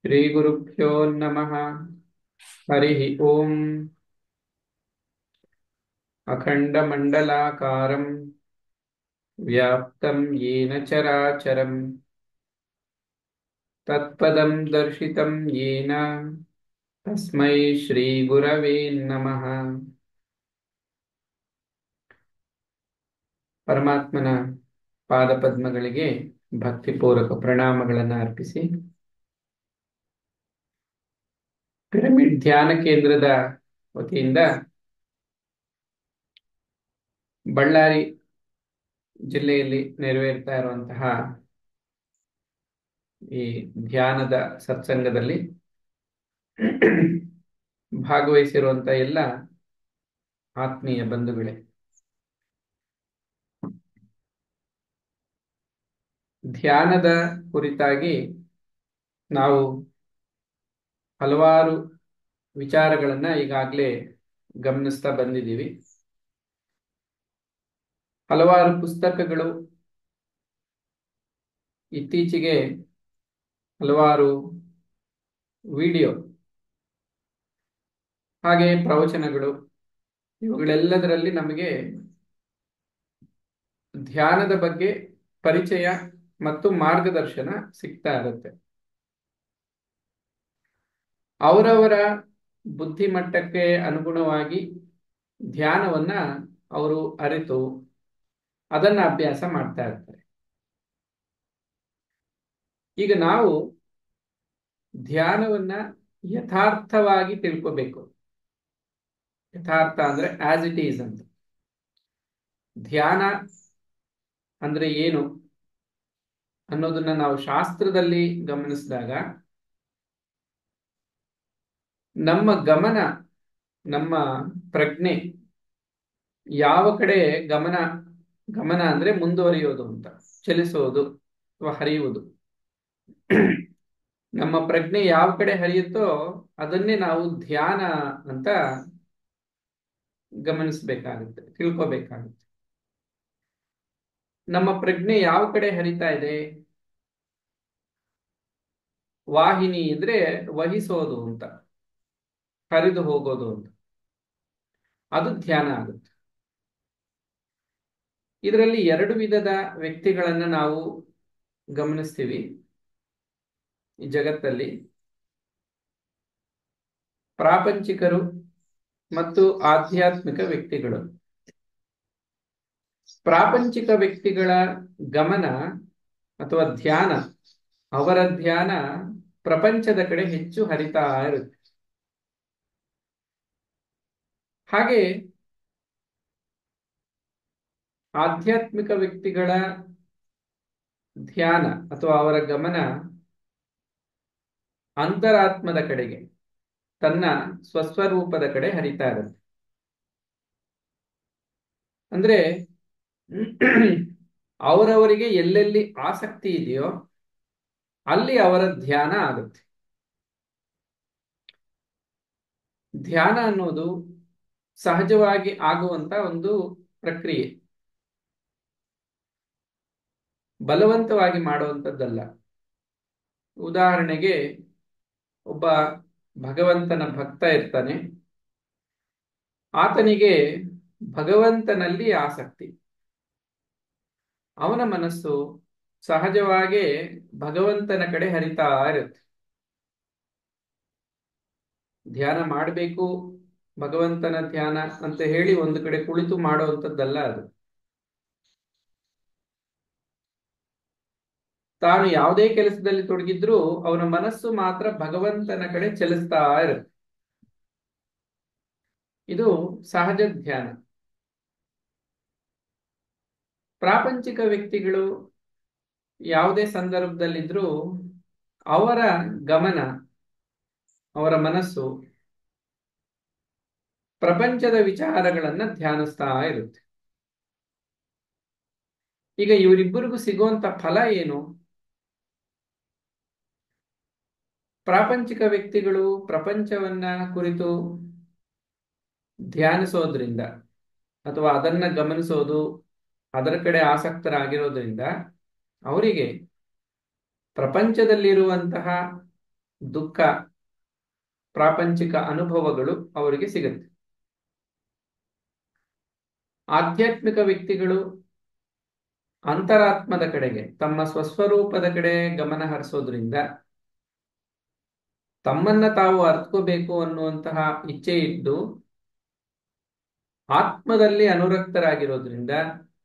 श्रीगुरुभ्यो नमः हरिः ओम् अखण्डमण्डलाकारम् व्याप्तं येन चराचरम् तत्पदं दर्शितं येन तस्मै श्रीगुरवे नमः ಪರಮಾತ್ಮನ ಪಾದಪದ್ಮಗಳಿಗೆ ಭಕ್ತಿಪೂರ್ವಕ ಪ್ರಣಾಮಗಳನ್ನು ಅರ್ಪಿಸಿ ಪಿರಮಿಡ್ ಧ್ಯಾನ ಕೇಂದ್ರದ ವತಿಯಿಂದ ಬಳ್ಳಾರಿ ಜಿಲ್ಲೆಯಲ್ಲಿ ನೆರವೇರ್ತಾ ಇರುವಂತಹ ಈ ಧ್ಯಾನದ ಸತ್ಸಂಗದಲ್ಲಿ ಭಾಗವಹಿಸಿರುವಂತಹ ಎಲ್ಲ ಆತ್ಮೀಯ ಬಂಧುಗಳೇ ಧ್ಯಾನದ ಕುರಿತಾಗಿ ನಾವು ಹಲವಾರು ವಿಚಾರಗಳನ್ನ ಈಗಾಗಲೇ ಗಮನಿಸ್ತಾ ಬಂದಿದ್ದೀವಿ ಹಲವಾರು ಪುಸ್ತಕಗಳು ಇತ್ತೀಚೆಗೆ ಹಲವಾರು ವಿಡಿಯೋ ಹಾಗೆ ಪ್ರವಚನಗಳು ಇವುಗಳೆಲ್ಲದರಲ್ಲಿ ನಮಗೆ ಧ್ಯಾನದ ಬಗ್ಗೆ ಪರಿಚಯ ಮತ್ತು ಮಾರ್ಗದರ್ಶನ ಸಿಗ್ತಾ ಇರುತ್ತೆ ಅವರವರ ಬುದ್ಧಿಮಟ್ಟಕ್ಕೆ ಅನುಗುಣವಾಗಿ ಧ್ಯಾನವನ್ನ ಅವರು ಅರಿತು ಅದನ್ನ ಅಭ್ಯಾಸ ಮಾಡ್ತಾ ಇರ್ತಾರೆ ಈಗ ನಾವು ಧ್ಯಾನವನ್ನ ಯಥಾರ್ಥವಾಗಿ ತಿಳ್ಕೋಬೇಕು ಯಥಾರ್ಥ ಅಂದ್ರೆ ಆಸ್ ಇಟ್ ಈಸ್ ಅಂತ ಧ್ಯಾನ ಅಂದ್ರೆ ಏನು ಅನ್ನೋದನ್ನ ನಾವು ಶಾಸ್ತ್ರದಲ್ಲಿ ಗಮನಿಸಿದಾಗ ನಮ್ಮ ಗಮನ ನಮ್ಮ ಪ್ರಜ್ಞೆ ಯಾವ ಕಡೆ ಗಮನ ಗಮನ ಅಂದ್ರೆ ಮುಂದುವರಿಯೋದು ಅಂತ ಚಲಿಸೋದು ಅಥವಾ ಹರಿಯುವುದು ನಮ್ಮ ಪ್ರಜ್ಞೆ ಯಾವ ಕಡೆ ಹರಿಯುತ್ತೋ ಅದನ್ನೇ ನಾವು ಧ್ಯಾನ ಅಂತ ಗಮನಿಸಬೇಕಾಗುತ್ತೆ ತಿಳ್ಕೋಬೇಕಾಗುತ್ತೆ ನಮ್ಮ ಪ್ರಜ್ಞೆ ಯಾವ ಕಡೆ ಹರಿತಾ ಇದೆ ವಾಹಿನಿ ಅಂದ್ರೆ ವಹಿಸೋದು ಅಂತ ಹರಿದು ಹೋಗೋದು ಅಂತ ಅದು ಧ್ಯಾನ ಆಗುತ್ತೆ ಇದರಲ್ಲಿ ಎರಡು ವಿಧದ ವ್ಯಕ್ತಿಗಳನ್ನ ನಾವು ಗಮನಿಸ್ತೀವಿ ಈ ಜಗತ್ತಲ್ಲಿ ಪ್ರಾಪಂಚಿಕರು ಮತ್ತು ಆಧ್ಯಾತ್ಮಿಕ ವ್ಯಕ್ತಿಗಳು ಪ್ರಾಪಂಚಿಕ ವ್ಯಕ್ತಿಗಳ ಗಮನ ಅಥವಾ ಧ್ಯಾನ ಅವರ ಧ್ಯಾನ ಪ್ರಪಂಚದ ಕಡೆ ಹೆಚ್ಚು ಹರಿತಾ ಇರುತ್ತೆ ಹಾಗೆ ಆಧ್ಯಾತ್ಮಿಕ ವ್ಯಕ್ತಿಗಳ ಧ್ಯಾನ ಅಥವಾ ಅವರ ಗಮನ ಅಂತರಾತ್ಮದ ಕಡೆಗೆ ತನ್ನ ಸ್ವಸ್ವರೂಪದ ಕಡೆ ಹರಿತಾ ಇರುತ್ತೆ ಅಂದ್ರೆ ಅವರವರಿಗೆ ಎಲ್ಲೆಲ್ಲಿ ಆಸಕ್ತಿ ಇದೆಯೋ ಅಲ್ಲಿ ಅವರ ಧ್ಯಾನ ಆಗುತ್ತೆ ಧ್ಯಾನ ಅನ್ನೋದು ಸಹಜವಾಗಿ ಆಗುವಂತ ಒಂದು ಪ್ರಕ್ರಿಯೆ ಬಲವಂತವಾಗಿ ಮಾಡುವಂಥದ್ದಲ್ಲ ಉದಾಹರಣೆಗೆ ಒಬ್ಬ ಭಗವಂತನ ಭಕ್ತ ಇರ್ತಾನೆ ಆತನಿಗೆ ಭಗವಂತನಲ್ಲಿ ಆಸಕ್ತಿ ಅವನ ಮನಸ್ಸು ಸಹಜವಾಗಿ ಭಗವಂತನ ಕಡೆ ಹರಿತಾ ಇರುತ್ತೆ ಧ್ಯಾನ ಮಾಡಬೇಕು ಭಗವಂತನ ಧ್ಯಾನ ಅಂತ ಹೇಳಿ ಒಂದು ಕಡೆ ಕುಳಿತು ಮಾಡುವಂಥದ್ದಲ್ಲ ಅದು ತಾನು ಯಾವುದೇ ಕೆಲಸದಲ್ಲಿ ತೊಡಗಿದ್ರೂ ಅವನ ಮನಸ್ಸು ಮಾತ್ರ ಭಗವಂತನ ಕಡೆ ಚಲಿಸ್ತಾ ಇರುತ್ತೆ ಇದು ಸಹಜ ಧ್ಯಾನ ಪ್ರಾಪಂಚಿಕ ವ್ಯಕ್ತಿಗಳು ಯಾವುದೇ ಸಂದರ್ಭದಲ್ಲಿದ್ರೂ ಅವರ ಗಮನ ಅವರ ಮನಸ್ಸು ಪ್ರಪಂಚದ ವಿಚಾರಗಳನ್ನ ಧ್ಯಾನಿಸ್ತಾ ಇರುತ್ತೆ ಈಗ ಇವರಿಬ್ಬರಿಗೂ ಸಿಗುವಂತ ಫಲ ಏನು ಪ್ರಾಪಂಚಿಕ ವ್ಯಕ್ತಿಗಳು ಪ್ರಪಂಚವನ್ನ ಕುರಿತು ಧ್ಯಾನಿಸೋದ್ರಿಂದ ಅಥವಾ ಅದನ್ನ ಗಮನಿಸೋದು ಅದರ ಕಡೆ ಆಸಕ್ತರಾಗಿರೋದ್ರಿಂದ ಅವರಿಗೆ ಪ್ರಪಂಚದಲ್ಲಿರುವಂತಹ ದುಃಖ ಪ್ರಾಪಂಚಿಕ ಅನುಭವಗಳು ಅವರಿಗೆ ಸಿಗುತ್ತೆ ಆಧ್ಯಾತ್ಮಿಕ ವ್ಯಕ್ತಿಗಳು ಅಂತರಾತ್ಮದ ಕಡೆಗೆ ತಮ್ಮ ಸ್ವಸ್ವರೂಪದ ಕಡೆ ಗಮನ ಹರಿಸೋದ್ರಿಂದ ತಮ್ಮನ್ನ ತಾವು ಅರ್ಥಕೋಬೇಕು ಅನ್ನುವಂತಹ ಇಚ್ಛೆ ಇದ್ದು ಆತ್ಮದಲ್ಲಿ ಅನುರಕ್ತರಾಗಿರೋದ್ರಿಂದ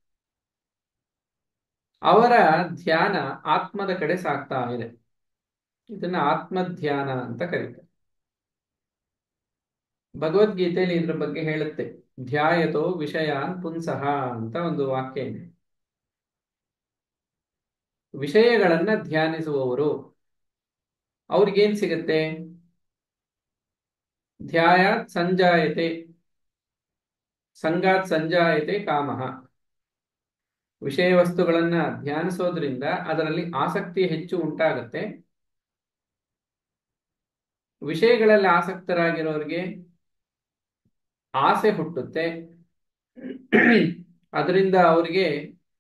ಅವರ ಧ್ಯಾನ ಆತ್ಮದ ಕಡೆ ಸಾಗ್ತಾ ಇದೆ ಇದನ್ನ ಆತ್ಮಧ್ಯಾನ ಅಂತ ಕರೀತಾರೆ ಭಗವದ್ಗೀತೆಯಲ್ಲಿ ಇದ್ರ ಬಗ್ಗೆ ಹೇಳುತ್ತೆ ಧ್ಯಾಯತೋ ವಿಷಯಾನ್ ಪುಂಸಃ ಅಂತ ಒಂದು ವಾಕ್ಯ ಇದೆ ವಿಷಯಗಳನ್ನ ಧ್ಯಾನಿಸುವವರು ಅವ್ರಿಗೇನ್ ಸಿಗತ್ತೆ ಧ್ಯಾಯಾತ್ ಸಂಜಾಯತೆ ಸಂಗಾತ್ ಸಂಜಾಯತೆ ಕಾಮಃ ವಿಷಯ ವಸ್ತುಗಳನ್ನ ಧ್ಯಾನಿಸೋದ್ರಿಂದ ಅದರಲ್ಲಿ ಆಸಕ್ತಿ ಹೆಚ್ಚು ಉಂಟಾಗತ್ತೆ ವಿಷಯಗಳಲ್ಲಿ ಆಸಕ್ತರಾಗಿರೋರಿಗೆ ಆಸೆ ಹುಟ್ಟುತ್ತೆ ಅದರಿಂದ ಅವರಿಗೆ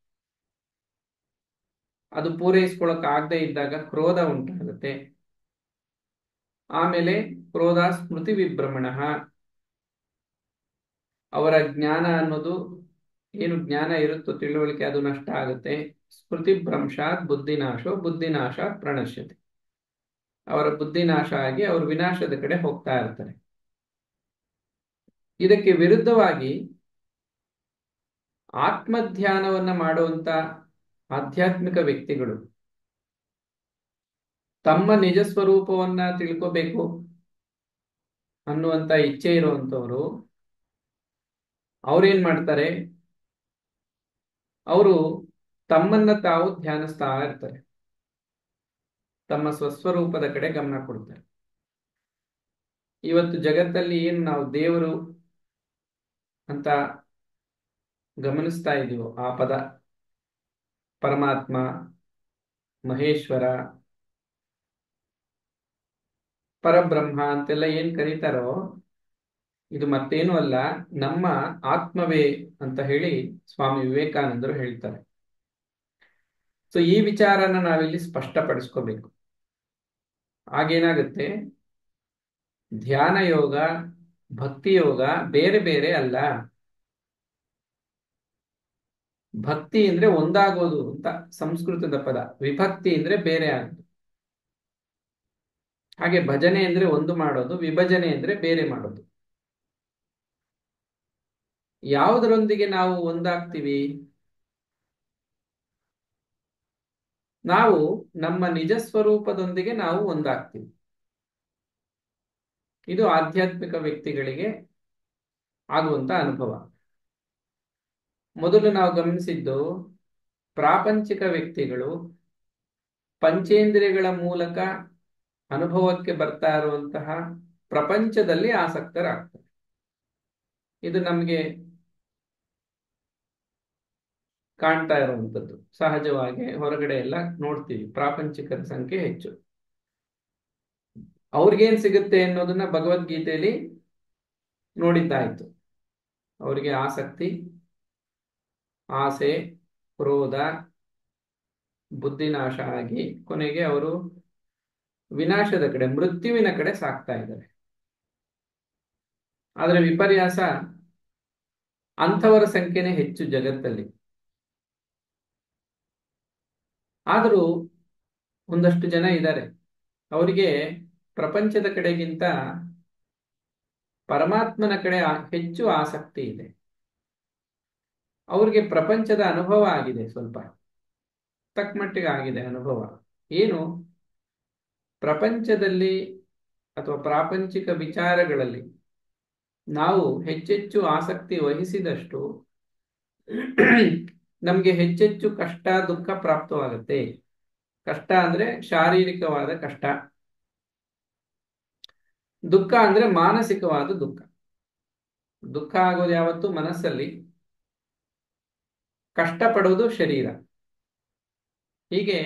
ಅದು ಪೂರೈಸ್ಕೊಳಕ್ ಆಗದೆ ಇದ್ದಾಗ ಕ್ರೋಧ ಉಂಟಾಗುತ್ತೆ ಆಮೇಲೆ ಕ್ರೋಧ ಸ್ಮೃತಿ ವಿಭ್ರಮಣ ಅವರ ಜ್ಞಾನ ಅನ್ನೋದು ಏನು ಜ್ಞಾನ ಇರುತ್ತೋ ತಿಳುವಳಿಕೆ ಅದು ನಷ್ಟ ಆಗುತ್ತೆ ಸ್ಮೃತಿ ಭ್ರಂಶಾತ್ ಬುದ್ಧಿನಾಶೋ ಬುದ್ಧಿನಾಶಾತ್ ಪ್ರಣಶ್ಯತೆ ಅವರ ಬುದ್ಧಿನಾಶ ಆಗಿ ಅವರು ವಿನಾಶದ ಕಡೆ ಹೋಗ್ತಾ ಇರ್ತಾರೆ ಇದಕ್ಕೆ ವಿರುದ್ಧವಾಗಿ ಆತ್ಮಧ್ಯಾನವನ್ನ ಮಾಡುವಂತ ಆಧ್ಯಾತ್ಮಿಕ ವ್ಯಕ್ತಿಗಳು ತಮ್ಮ ನಿಜ ಸ್ವರೂಪವನ್ನ ತಿಳ್ಕೋಬೇಕು ಅನ್ನುವಂತ ಇಚ್ಛೆ ಇರುವಂತವರು ಅವ್ರೇನ್ ಮಾಡ್ತಾರೆ ಅವರು ತಮ್ಮನ್ನ ತಾವು ಧ್ಯಾನಿಸ್ತಾ ಇರ್ತಾರೆ ತಮ್ಮ ಸ್ವಸ್ವರೂಪದ ಕಡೆ ಗಮನ ಕೊಡ್ತಾರೆ ಇವತ್ತು ಜಗತ್ತಲ್ಲಿ ಏನು ನಾವು ದೇವರು ಅಂತ ಗಮನಿಸ್ತಾ ಇದೀವೋ ಆ ಪದ ಪರಮಾತ್ಮ ಮಹೇಶ್ವರ ಪರಬ್ರಹ್ಮ ಅಂತೆಲ್ಲ ಏನ್ ಕರೀತಾರೋ ಇದು ಮತ್ತೇನು ಅಲ್ಲ ನಮ್ಮ ಆತ್ಮವೇ ಅಂತ ಹೇಳಿ ಸ್ವಾಮಿ ವಿವೇಕಾನಂದರು ಹೇಳ್ತಾರೆ ಸೊ ಈ ವಿಚಾರನ ನಾವಿಲ್ಲಿ ಸ್ಪಷ್ಟಪಡಿಸ್ಕೋಬೇಕು ಆಗೇನಾಗುತ್ತೆ ಧ್ಯಾನ ಯೋಗ ಭಕ್ತಿ ಯೋಗ ಬೇರೆ ಬೇರೆ ಅಲ್ಲ ಭಕ್ತಿ ಅಂದ್ರೆ ಒಂದಾಗೋದು ಅಂತ ಸಂಸ್ಕೃತದ ಪದ ವಿಭಕ್ತಿ ಅಂದ್ರೆ ಬೇರೆ ಆಗೋದು ಹಾಗೆ ಭಜನೆ ಅಂದ್ರೆ ಒಂದು ಮಾಡೋದು ವಿಭಜನೆ ಅಂದ್ರೆ ಬೇರೆ ಮಾಡೋದು ಯಾವುದರೊಂದಿಗೆ ನಾವು ಒಂದಾಗ್ತೀವಿ ನಾವು ನಮ್ಮ ನಿಜ ಸ್ವರೂಪದೊಂದಿಗೆ ನಾವು ಒಂದಾಗ್ತೀವಿ ಇದು ಆಧ್ಯಾತ್ಮಿಕ ವ್ಯಕ್ತಿಗಳಿಗೆ ಆಗುವಂತ ಅನುಭವ ಮೊದಲು ನಾವು ಗಮನಿಸಿದ್ದು ಪ್ರಾಪಂಚಿಕ ವ್ಯಕ್ತಿಗಳು ಪಂಚೇಂದ್ರಿಯಗಳ ಮೂಲಕ ಅನುಭವಕ್ಕೆ ಬರ್ತಾ ಇರುವಂತಹ ಪ್ರಪಂಚದಲ್ಲಿ ಆಸಕ್ತರಾಗ್ತಾರೆ ಇದು ನಮಗೆ ಕಾಣ್ತಾ ಇರುವಂಥದ್ದು ಸಹಜವಾಗಿ ಹೊರಗಡೆ ಎಲ್ಲ ನೋಡ್ತೀವಿ ಪ್ರಾಪಂಚಿಕರ ಸಂಖ್ಯೆ ಹೆಚ್ಚು ಅವ್ರಿಗೇನ್ ಸಿಗುತ್ತೆ ಅನ್ನೋದನ್ನ ಭಗವದ್ಗೀತೆಯಲ್ಲಿ ನೋಡಿದ್ದಾಯ್ತು ಅವರಿಗೆ ಆಸಕ್ತಿ ಆಸೆ ಕ್ರೋಧ ಬುದ್ಧಿನಾಶ ಆಗಿ ಕೊನೆಗೆ ಅವರು ವಿನಾಶದ ಕಡೆ ಮೃತ್ಯುವಿನ ಕಡೆ ಸಾಕ್ತಾ ಇದ್ದಾರೆ ಆದರೆ ವಿಪರ್ಯಾಸ ಅಂಥವರ ಸಂಖ್ಯೆನೇ ಹೆಚ್ಚು ಜಗತ್ತಲ್ಲಿ ಆದರೂ ಒಂದಷ್ಟು ಜನ ಇದ್ದಾರೆ ಅವರಿಗೆ ಪ್ರಪಂಚದ ಕಡೆಗಿಂತ ಪರಮಾತ್ಮನ ಕಡೆ ಹೆಚ್ಚು ಆಸಕ್ತಿ ಇದೆ ಅವ್ರಿಗೆ ಪ್ರಪಂಚದ ಅನುಭವ ಆಗಿದೆ ಸ್ವಲ್ಪ ತಕ್ಕಮಟ್ಟಿಗೆ ಆಗಿದೆ ಅನುಭವ ಏನು ಪ್ರಪಂಚದಲ್ಲಿ ಅಥವಾ ಪ್ರಾಪಂಚಿಕ ವಿಚಾರಗಳಲ್ಲಿ ನಾವು ಹೆಚ್ಚೆಚ್ಚು ಆಸಕ್ತಿ ವಹಿಸಿದಷ್ಟು ನಮಗೆ ಹೆಚ್ಚೆಚ್ಚು ಕಷ್ಟ ದುಃಖ ಪ್ರಾಪ್ತವಾಗುತ್ತೆ ಕಷ್ಟ ಅಂದ್ರೆ ಶಾರೀರಿಕವಾದ ಕಷ್ಟ ದುಃಖ ಅಂದ್ರೆ ಮಾನಸಿಕವಾದ ದುಃಖ ದುಃಖ ಆಗೋದು ಯಾವತ್ತು ಮನಸ್ಸಲ್ಲಿ ಕಷ್ಟಪಡೋದು ಶರೀರ ಹೀಗೆ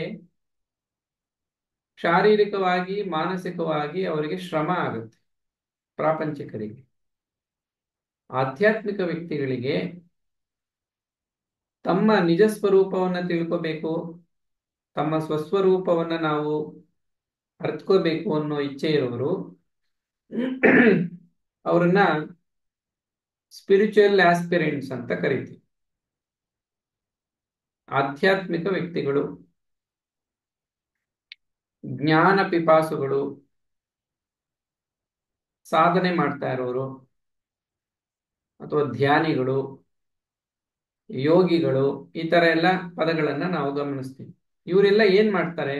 ಶಾರೀರಿಕವಾಗಿ ಮಾನಸಿಕವಾಗಿ ಅವರಿಗೆ ಶ್ರಮ ಆಗುತ್ತೆ ಪ್ರಾಪಂಚಿಕರಿಗೆ ಆಧ್ಯಾತ್ಮಿಕ ವ್ಯಕ್ತಿಗಳಿಗೆ ತಮ್ಮ ನಿಜ ಸ್ವರೂಪವನ್ನ ತಿಳ್ಕೋಬೇಕು ತಮ್ಮ ಸ್ವಸ್ವರೂಪವನ್ನ ನಾವು ಅರ್ಥಕೋಬೇಕು ಅನ್ನೋ ಇಚ್ಛೆ ಇರೋರು ಅವ್ರನ್ನ ಸ್ಪಿರಿಚುವಲ್ ಆಸ್ಪಿರೆಂಟ್ಸ್ ಅಂತ ಕರಿತೀವಿ ಆಧ್ಯಾತ್ಮಿಕ ವ್ಯಕ್ತಿಗಳು ಜ್ಞಾನ ಪಿಪಾಸುಗಳು ಸಾಧನೆ ಮಾಡ್ತಾ ಇರೋರು ಅಥವಾ ಧ್ಯಾನಿಗಳು ಯೋಗಿಗಳು ಈ ತರ ಎಲ್ಲ ಪದಗಳನ್ನ ನಾವು ಗಮನಿಸ್ತೀವಿ ಇವರೆಲ್ಲ ಏನ್ ಮಾಡ್ತಾರೆ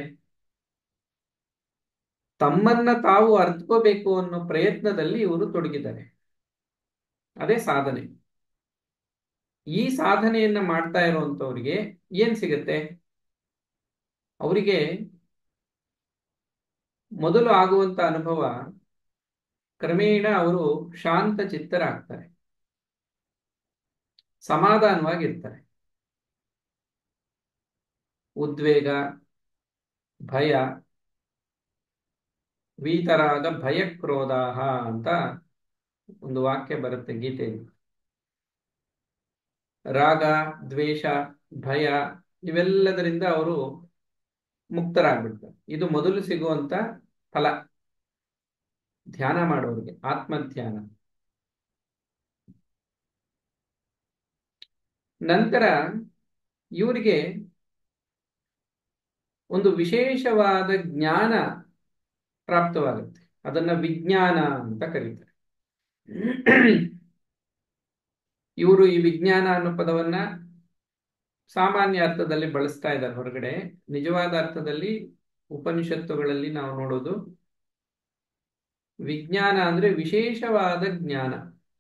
ತಮ್ಮನ್ನ ತಾವು ಅರ್ಥಕೋಬೇಕು ಅನ್ನೋ ಪ್ರಯತ್ನದಲ್ಲಿ ಇವರು ತೊಡಗಿದ್ದಾರೆ ಅದೇ ಸಾಧನೆ ಈ ಸಾಧನೆಯನ್ನ ಮಾಡ್ತಾ ಇರುವಂತವ್ರಿಗೆ ಏನ್ ಸಿಗತ್ತೆ ಅವರಿಗೆ ಮೊದಲು ಆಗುವಂತ ಅನುಭವ ಕ್ರಮೇಣ ಅವರು ಶಾಂತ ಚಿತ್ತರಾಗ್ತಾರೆ ಸಮಾಧಾನವಾಗಿರ್ತಾರೆ ಉದ್ವೇಗ ಭಯ ವೀತರಾಗ ಭಯ ಕ್ರೋಧಾಹ ಅಂತ ಒಂದು ವಾಕ್ಯ ಬರುತ್ತೆ ಗೀತೆಯಲ್ಲಿ ರಾಗ ದ್ವೇಷ ಭಯ ಇವೆಲ್ಲದರಿಂದ ಅವರು ಮುಕ್ತರಾಗ್ಬಿಡ್ತಾರೆ ಇದು ಮೊದಲು ಸಿಗುವಂತ ಫಲ ಧ್ಯಾನ ಮಾಡೋರಿಗೆ ಆತ್ಮಧ್ಯಾನ ನಂತರ ಇವರಿಗೆ ಒಂದು ವಿಶೇಷವಾದ ಜ್ಞಾನ ಪ್ರಾಪ್ತವಾಗುತ್ತೆ ಅದನ್ನ ವಿಜ್ಞಾನ ಅಂತ ಕರೀತಾರೆ ಇವರು ಈ ವಿಜ್ಞಾನ ಅನ್ನೋ ಪದವನ್ನ ಸಾಮಾನ್ಯ ಅರ್ಥದಲ್ಲಿ ಬಳಸ್ತಾ ಇದ್ದಾರೆ ಹೊರಗಡೆ ನಿಜವಾದ ಅರ್ಥದಲ್ಲಿ ಉಪನಿಷತ್ತುಗಳಲ್ಲಿ ನಾವು ನೋಡೋದು ವಿಜ್ಞಾನ ಅಂದ್ರೆ ವಿಶೇಷವಾದ ಜ್ಞಾನ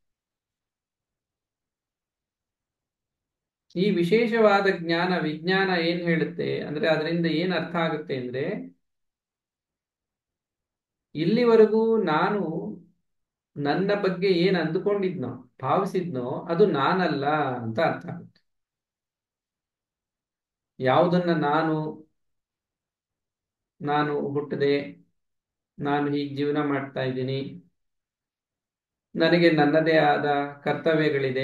ಈ ವಿಶೇಷವಾದ ಜ್ಞಾನ ವಿಜ್ಞಾನ ಏನ್ ಹೇಳುತ್ತೆ ಅಂದ್ರೆ ಅದರಿಂದ ಏನ್ ಅರ್ಥ ಆಗುತ್ತೆ ಅಂದ್ರೆ ಇಲ್ಲಿವರೆಗೂ ನಾನು ನನ್ನ ಬಗ್ಗೆ ಏನ್ ಅಂದುಕೊಂಡಿದ್ನೋ ಭಾವಿಸಿದ್ನೋ ಅದು ನಾನಲ್ಲ ಅಂತ ಅರ್ಥ ಆಗುತ್ತೆ ಯಾವುದನ್ನ ನಾನು ನಾನು ಹುಟ್ಟದೆ ನಾನು ಹೀಗೆ ಜೀವನ ಮಾಡ್ತಾ ಇದ್ದೀನಿ ನನಗೆ ನನ್ನದೇ ಆದ ಕರ್ತವ್ಯಗಳಿದೆ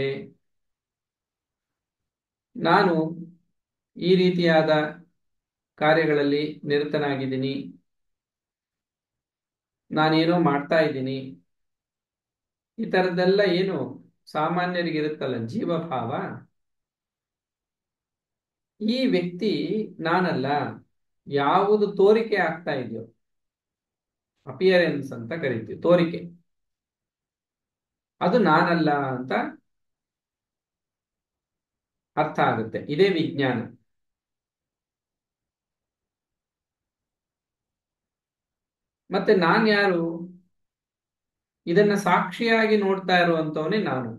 ನಾನು ಈ ರೀತಿಯಾದ ಕಾರ್ಯಗಳಲ್ಲಿ ನಿರತನಾಗಿದ್ದೀನಿ ನಾನೇನೋ ಮಾಡ್ತಾ ಇದ್ದೀನಿ ಈ ತರದ್ದೆಲ್ಲ ಏನು ಸಾಮಾನ್ಯರಿಗೆ ಇರುತ್ತಲ್ಲ ಜೀವಭಾವ ಈ ವ್ಯಕ್ತಿ ನಾನಲ್ಲ ಯಾವುದು ತೋರಿಕೆ ಆಗ್ತಾ ಇದೆಯೋ ಅಪಿಯರೆನ್ಸ್ ಅಂತ ಕರಿತೀವಿ ತೋರಿಕೆ ಅದು ನಾನಲ್ಲ ಅಂತ ಅರ್ಥ ಆಗುತ್ತೆ ಇದೇ ವಿಜ್ಞಾನ ಮತ್ತೆ ನಾನ್ ಯಾರು ಇದನ್ನ ಸಾಕ್ಷಿಯಾಗಿ ನೋಡ್ತಾ ಇರುವಂತವನೇ ನಾನು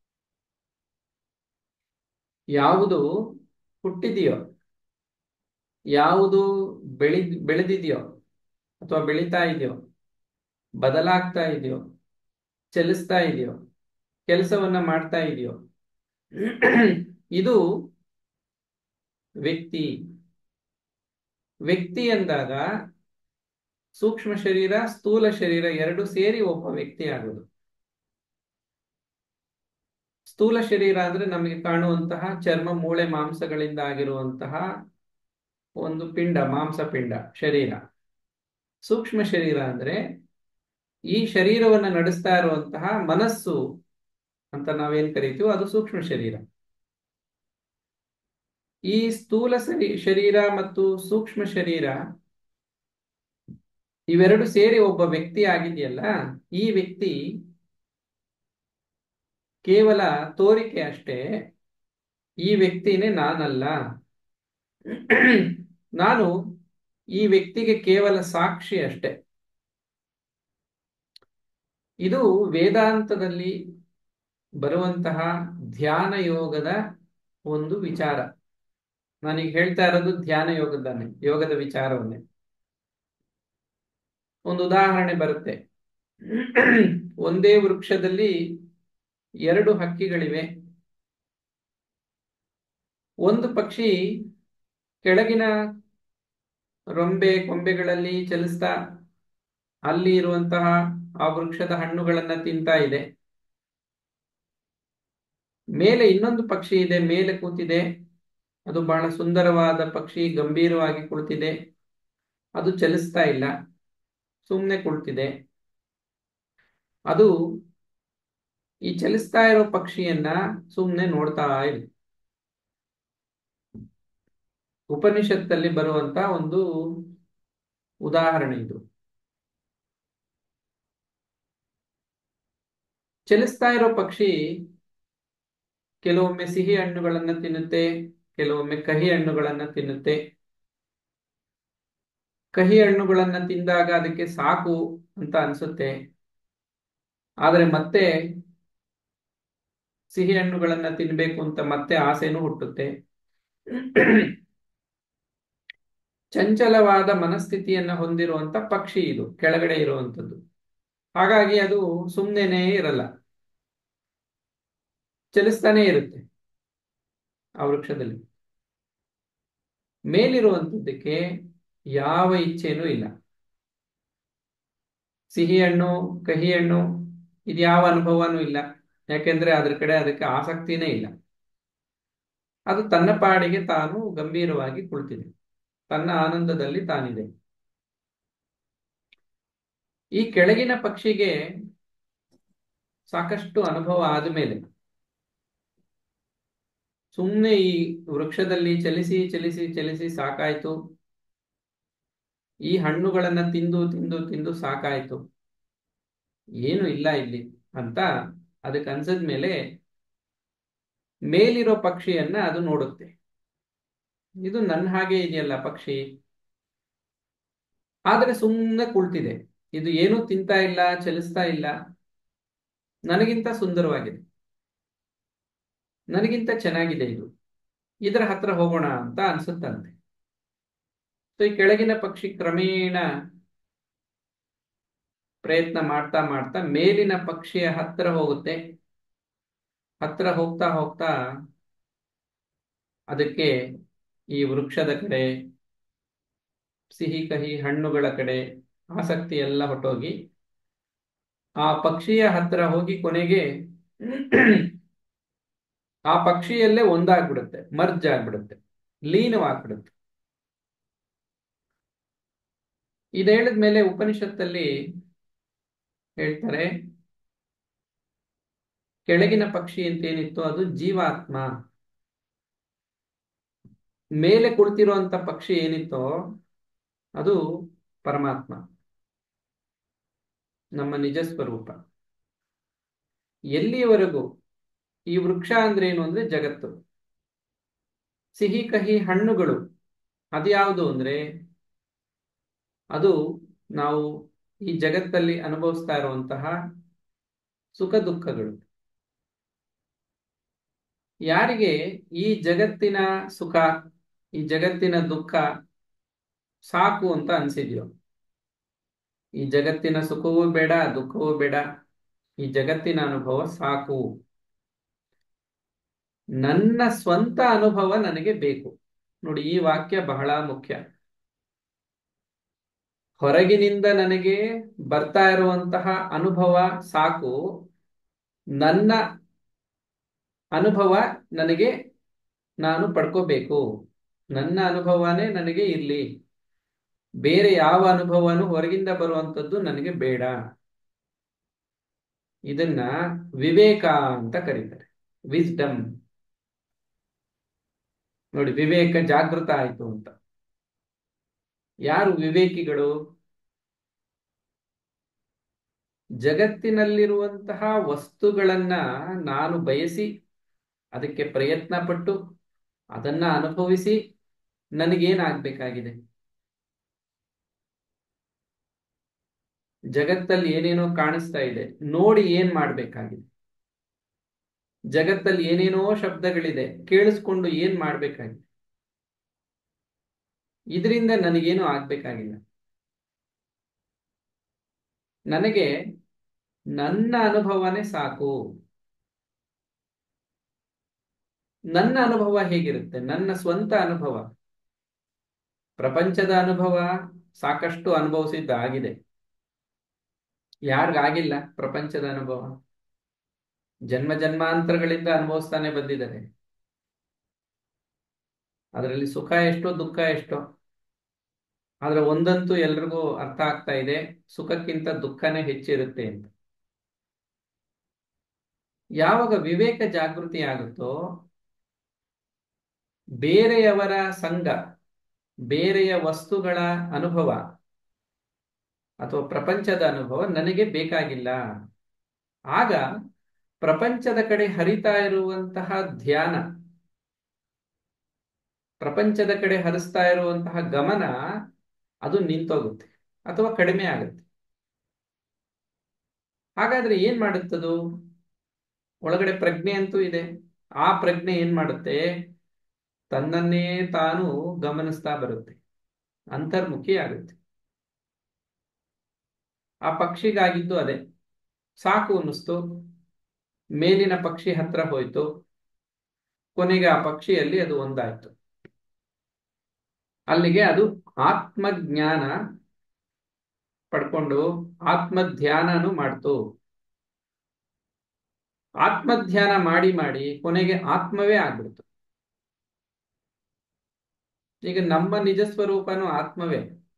ಯಾವುದು ಹುಟ್ಟಿದೆಯೋ ಯಾವುದು ಬೆಳಿ ಬೆಳೆದಿದೆಯೋ ಅಥವಾ ಬೆಳೀತಾ ಇದೆಯೋ ಬದಲಾಗ್ತಾ ಇದೆಯೋ ಚಲಿಸ್ತಾ ಇದೆಯೋ ಕೆಲಸವನ್ನ ಮಾಡ್ತಾ ಇದೆಯೋ ಇದು ವ್ಯಕ್ತಿ ವ್ಯಕ್ತಿ ಎಂದಾಗ ಸೂಕ್ಷ್ಮ ಶರೀರ ಸ್ಥೂಲ ಶರೀರ ಎರಡು ಸೇರಿ ಒಬ್ಬ ವ್ಯಕ್ತಿ ಆಗೋದು ಸ್ಥೂಲ ಶರೀರ ಅಂದ್ರೆ ನಮಗೆ ಕಾಣುವಂತಹ ಚರ್ಮ ಮೂಳೆ ಮಾಂಸಗಳಿಂದ ಆಗಿರುವಂತಹ ಒಂದು ಪಿಂಡ ಮಾಂಸ ಪಿಂಡ ಶರೀರ ಸೂಕ್ಷ್ಮ ಶರೀರ ಅಂದ್ರೆ ಈ ಶರೀರವನ್ನ ನಡೆಸ್ತಾ ಇರುವಂತಹ ಮನಸ್ಸು ಅಂತ ನಾವೇನ್ ಕರಿತೀವೋ ಅದು ಸೂಕ್ಷ್ಮ ಶರೀರ ಈ ಸ್ಥೂಲ ಶರೀರ ಮತ್ತು ಸೂಕ್ಷ್ಮ ಶರೀರ ಇವೆರಡು ಸೇರಿ ಒಬ್ಬ ವ್ಯಕ್ತಿ ಆಗಿದೆಯಲ್ಲ ಈ ವ್ಯಕ್ತಿ ಕೇವಲ ತೋರಿಕೆ ಅಷ್ಟೇ ಈ ವ್ಯಕ್ತಿನೇ ನಾನಲ್ಲ ನಾನು ಈ ವ್ಯಕ್ತಿಗೆ ಕೇವಲ ಸಾಕ್ಷಿ ಅಷ್ಟೆ ಇದು ವೇದಾಂತದಲ್ಲಿ ಬರುವಂತಹ ಧ್ಯಾನ ಯೋಗದ ಒಂದು ವಿಚಾರ ನಾನೀಗ ಹೇಳ್ತಾ ಇರೋದು ಧ್ಯಾನ ಯೋಗದನ್ನೇ ಯೋಗದ ವಿಚಾರವನ್ನೇ ಒಂದು ಉದಾಹರಣೆ ಬರುತ್ತೆ ಒಂದೇ ವೃಕ್ಷದಲ್ಲಿ ಎರಡು ಹಕ್ಕಿಗಳಿವೆ ಒಂದು ಪಕ್ಷಿ ಕೆಳಗಿನ ರೊಂಬೆ ಕೊಂಬೆಗಳಲ್ಲಿ ಚಲಿಸ್ತಾ ಅಲ್ಲಿ ಇರುವಂತಹ ಆ ವೃಕ್ಷದ ಹಣ್ಣುಗಳನ್ನ ತಿಂತಾ ಇದೆ ಮೇಲೆ ಇನ್ನೊಂದು ಪಕ್ಷಿ ಇದೆ ಮೇಲೆ ಕೂತಿದೆ ಅದು ಬಹಳ ಸುಂದರವಾದ ಪಕ್ಷಿ ಗಂಭೀರವಾಗಿ ಕುಳಿತಿದೆ ಅದು ಚಲಿಸ್ತಾ ಇಲ್ಲ ಸುಮ್ಮನೆ ಕುಳಿತಿದೆ ಅದು ಈ ಚಲಿಸ್ತಾ ಇರೋ ಪಕ್ಷಿಯನ್ನ ಸುಮ್ಮನೆ ನೋಡ್ತಾ ಇದೆ ಉಪನಿಷತ್ತಲ್ಲಿ ಬರುವಂತ ಒಂದು ಉದಾಹರಣೆ ಇದು ಚಲಿಸ್ತಾ ಇರೋ ಪಕ್ಷಿ ಕೆಲವೊಮ್ಮೆ ಸಿಹಿ ಹಣ್ಣುಗಳನ್ನ ತಿನ್ನುತ್ತೆ ಕೆಲವೊಮ್ಮೆ ಕಹಿ ಹಣ್ಣುಗಳನ್ನ ತಿನ್ನುತ್ತೆ ಕಹಿ ಹಣ್ಣುಗಳನ್ನ ತಿಂದಾಗ ಅದಕ್ಕೆ ಸಾಕು ಅಂತ ಅನ್ಸುತ್ತೆ ಆದರೆ ಮತ್ತೆ ಸಿಹಿ ಹಣ್ಣುಗಳನ್ನ ತಿನ್ಬೇಕು ಅಂತ ಮತ್ತೆ ಆಸೆನೂ ಹುಟ್ಟುತ್ತೆ ಚಂಚಲವಾದ ಮನಸ್ಥಿತಿಯನ್ನ ಹೊಂದಿರುವಂತ ಪಕ್ಷಿ ಇದು ಕೆಳಗಡೆ ಇರುವಂತದ್ದು ಹಾಗಾಗಿ ಅದು ಸುಮ್ಮನೆ ಇರಲ್ಲ ಚಲಿಸ್ತಾನೆ ಇರುತ್ತೆ ಆ ವೃಕ್ಷದಲ್ಲಿ ಮೇಲಿರುವಂತದ್ದಕ್ಕೆ ಯಾವ ಇಚ್ಛೆನೂ ಇಲ್ಲ ಸಿಹಿ ಹಣ್ಣು ಕಹಿ ಹಣ್ಣು ಇದ್ಯಾವ ಅನುಭವನೂ ಇಲ್ಲ ಯಾಕೆಂದ್ರೆ ಅದ್ರ ಕಡೆ ಅದಕ್ಕೆ ಆಸಕ್ತಿನೇ ಇಲ್ಲ ಅದು ತನ್ನ ಪಾಡಿಗೆ ತಾನು ಗಂಭೀರವಾಗಿ ಕುಳಿತಿದೆ ತನ್ನ ಆನಂದದಲ್ಲಿ ತಾನಿದೆ ಈ ಕೆಳಗಿನ ಪಕ್ಷಿಗೆ ಸಾಕಷ್ಟು ಅನುಭವ ಆದಮೇಲೆ ಸುಮ್ಮನೆ ಈ ವೃಕ್ಷದಲ್ಲಿ ಚಲಿಸಿ ಚಲಿಸಿ ಚಲಿಸಿ ಸಾಕಾಯ್ತು ಈ ಹಣ್ಣುಗಳನ್ನ ತಿಂದು ತಿಂದು ತಿಂದು ಸಾಕಾಯ್ತು ಏನು ಇಲ್ಲ ಇಲ್ಲಿ ಅಂತ ಅದಕ್ಕೆ ಅನ್ಸದ್ಮೇಲೆ ಮೇಲಿರೋ ಪಕ್ಷಿಯನ್ನ ಅದು ನೋಡುತ್ತೆ ಇದು ನನ್ನ ಹಾಗೆ ಇದೆಯಲ್ಲ ಪಕ್ಷಿ ಆದ್ರೆ ಸುಮ್ಮನೆ ಕುಳ್ತಿದೆ ಇದು ಏನೂ ತಿಂತಾ ಇಲ್ಲ ಚಲಿಸ್ತಾ ಇಲ್ಲ ನನಗಿಂತ ಸುಂದರವಾಗಿದೆ ನನಗಿಂತ ಚೆನ್ನಾಗಿದೆ ಇದು ಇದರ ಹತ್ರ ಹೋಗೋಣ ಅಂತ ಅನ್ಸುತ್ತಂತೆ ಸೊ ಈ ಕೆಳಗಿನ ಪಕ್ಷಿ ಕ್ರಮೇಣ ಪ್ರಯತ್ನ ಮಾಡ್ತಾ ಮಾಡ್ತಾ ಮೇಲಿನ ಪಕ್ಷಿಯ ಹತ್ತಿರ ಹೋಗುತ್ತೆ ಹತ್ತಿರ ಹೋಗ್ತಾ ಹೋಗ್ತಾ ಅದಕ್ಕೆ ಈ ವೃಕ್ಷದ ಕಡೆ ಸಿಹಿ ಕಹಿ ಹಣ್ಣುಗಳ ಕಡೆ ಆಸಕ್ತಿ ಎಲ್ಲ ಹೊಟ್ಟೋಗಿ ಆ ಪಕ್ಷಿಯ ಹತ್ತಿರ ಹೋಗಿ ಕೊನೆಗೆ ಆ ಪಕ್ಷಿಯಲ್ಲೇ ಒಂದಾಗ್ಬಿಡುತ್ತೆ ಮರ್ಜ್ ಆಗ್ಬಿಡುತ್ತೆ ಲೀನವಾಗ್ಬಿಡುತ್ತೆ ಇದು ಹೇಳಿದ್ಮೇಲೆ ಉಪನಿಷತ್ತಲ್ಲಿ ಹೇಳ್ತಾರೆ ಕೆಳಗಿನ ಪಕ್ಷಿ ಅಂತ ಏನಿತ್ತು ಅದು ಜೀವಾತ್ಮ ಮೇಲೆ ಕುಳಿತಿರುವಂತ ಪಕ್ಷಿ ಏನಿತ್ತೋ ಅದು ಪರಮಾತ್ಮ ನಮ್ಮ ನಿಜ ಸ್ವರೂಪ ಎಲ್ಲಿಯವರೆಗೂ ಈ ವೃಕ್ಷ ಅಂದ್ರೆ ಏನು ಅಂದ್ರೆ ಜಗತ್ತು ಸಿಹಿ ಕಹಿ ಹಣ್ಣುಗಳು ಅದ್ಯಾವುದು ಅಂದ್ರೆ ಅದು ನಾವು ಈ ಜಗತ್ತಲ್ಲಿ ಅನುಭವಿಸ್ತಾ ಇರುವಂತಹ ಸುಖ ದುಃಖಗಳು ಯಾರಿಗೆ ಈ ಜಗತ್ತಿನ ಸುಖ ಈ ಜಗತ್ತಿನ ದುಃಖ ಸಾಕು ಅಂತ ಅನ್ಸಿದ್ಯೋ ಈ ಜಗತ್ತಿನ ಸುಖವೂ ಬೇಡ ದುಃಖವೂ ಬೇಡ ಈ ಜಗತ್ತಿನ ಅನುಭವ ಸಾಕು ನನ್ನ ಸ್ವಂತ ಅನುಭವ ನನಗೆ ಬೇಕು ನೋಡಿ ಈ ವಾಕ್ಯ ಬಹಳ ಮುಖ್ಯ ಹೊರಗಿನಿಂದ ನನಗೆ ಬರ್ತಾ ಇರುವಂತಹ ಅನುಭವ ಸಾಕು ನನ್ನ ಅನುಭವ ನನಗೆ ನಾನು ಪಡ್ಕೋಬೇಕು ನನ್ನ ಅನುಭವನೇ ನನಗೆ ಇರ್ಲಿ ಬೇರೆ ಯಾವ ಅನುಭವನೂ ಹೊರಗಿಂದ ಬರುವಂತದ್ದು ನನಗೆ ಬೇಡ ಇದನ್ನ ವಿವೇಕ ಅಂತ ಕರೀತಾರೆ ವಿಸ್ಡಮ್ ನೋಡಿ ವಿವೇಕ ಜಾಗೃತ ಆಯ್ತು ಅಂತ ಯಾರು ವಿವೇಕಿಗಳು ಜಗತ್ತಿನಲ್ಲಿರುವಂತಹ ವಸ್ತುಗಳನ್ನ ನಾನು ಬಯಸಿ ಅದಕ್ಕೆ ಪ್ರಯತ್ನ ಪಟ್ಟು ಅದನ್ನ ಅನುಭವಿಸಿ ನನಗೇನಾಗ್ಬೇಕಾಗಿದೆ ಜಗತ್ತಲ್ಲಿ ಏನೇನೋ ಕಾಣಿಸ್ತಾ ಇದೆ ನೋಡಿ ಏನ್ ಮಾಡ್ಬೇಕಾಗಿದೆ ಜಗತ್ತಲ್ಲಿ ಏನೇನೋ ಶಬ್ದಗಳಿದೆ ಕೇಳಿಸ್ಕೊಂಡು ಏನ್ ಮಾಡ್ಬೇಕಾಗಿದೆ ಇದರಿಂದ ನನಗೇನು ಆಗ್ಬೇಕಾಗಿಲ್ಲ ನನಗೆ ನನ್ನ ಅನುಭವನೇ ಸಾಕು ನನ್ನ ಅನುಭವ ಹೇಗಿರುತ್ತೆ ನನ್ನ ಸ್ವಂತ ಅನುಭವ ಪ್ರಪಂಚದ ಅನುಭವ ಸಾಕಷ್ಟು ಅನುಭವಿಸಿದ್ದಾಗಿದೆ ಯಾರಿಗಾಗಿಲ್ಲ ಪ್ರಪಂಚದ ಅನುಭವ ಜನ್ಮ ಜನ್ಮಾಂತರಗಳಿಂದ ಅನುಭವಿಸ್ತಾನೆ ಬಂದಿದ್ದಾರೆ ಅದರಲ್ಲಿ ಸುಖ ಎಷ್ಟೋ ದುಃಖ ಎಷ್ಟೋ ಆದ್ರೆ ಒಂದಂತೂ ಎಲ್ರಿಗೂ ಅರ್ಥ ಆಗ್ತಾ ಇದೆ ಸುಖಕ್ಕಿಂತ ದುಃಖನೇ ಹೆಚ್ಚಿರುತ್ತೆ ಅಂತ ಯಾವಾಗ ವಿವೇಕ ಜಾಗೃತಿ ಆಗುತ್ತೋ ಬೇರೆಯವರ ಸಂಘ ಬೇರೆಯ ವಸ್ತುಗಳ ಅನುಭವ ಅಥವಾ ಪ್ರಪಂಚದ ಅನುಭವ ನನಗೆ ಬೇಕಾಗಿಲ್ಲ ಆಗ ಪ್ರಪಂಚದ ಕಡೆ ಹರಿತಾ ಇರುವಂತಹ ಧ್ಯಾನ ಪ್ರಪಂಚದ ಕಡೆ ಹರಿಸ್ತಾ ಇರುವಂತಹ ಗಮನ ಅದು ನಿಂತೋಗುತ್ತೆ ಅಥವಾ ಕಡಿಮೆ ಆಗುತ್ತೆ ಹಾಗಾದ್ರೆ ಏನ್ ಮಾಡುತ್ತದು ಒಳಗಡೆ ಪ್ರಜ್ಞೆ ಅಂತೂ ಇದೆ ಆ ಪ್ರಜ್ಞೆ ಏನ್ ಮಾಡುತ್ತೆ ತನ್ನನ್ನೇ ತಾನು ಗಮನಿಸ್ತಾ ಬರುತ್ತೆ ಅಂತರ್ಮುಖಿ ಆಗುತ್ತೆ ಆ ಪಕ್ಷಿಗಾಗಿದ್ದು ಅದೇ ಸಾಕು ಅನ್ನಿಸ್ತು ಮೇಲಿನ ಪಕ್ಷಿ ಹತ್ರ ಹೋಯ್ತು ಕೊನೆಗೆ ಆ ಪಕ್ಷಿಯಲ್ಲಿ ಅದು ಒಂದಾಯ್ತು ಅಲ್ಲಿಗೆ ಅದು ಆತ್ಮಜ್ಞಾನ ಪಡ್ಕೊಂಡು ಆತ್ಮಧ್ಯಾನನು ಮಾಡ್ತು ಆತ್ಮಧ್ಯಾನ ಮಾಡಿ ಮಾಡಿ ಕೊನೆಗೆ ಆತ್ಮವೇ ಆಗ್ಬಿಡ್ತು ಈಗ ನಮ್ಮ ನಿಜ ಸ್ವರೂಪನು ಆತ್ಮವೇ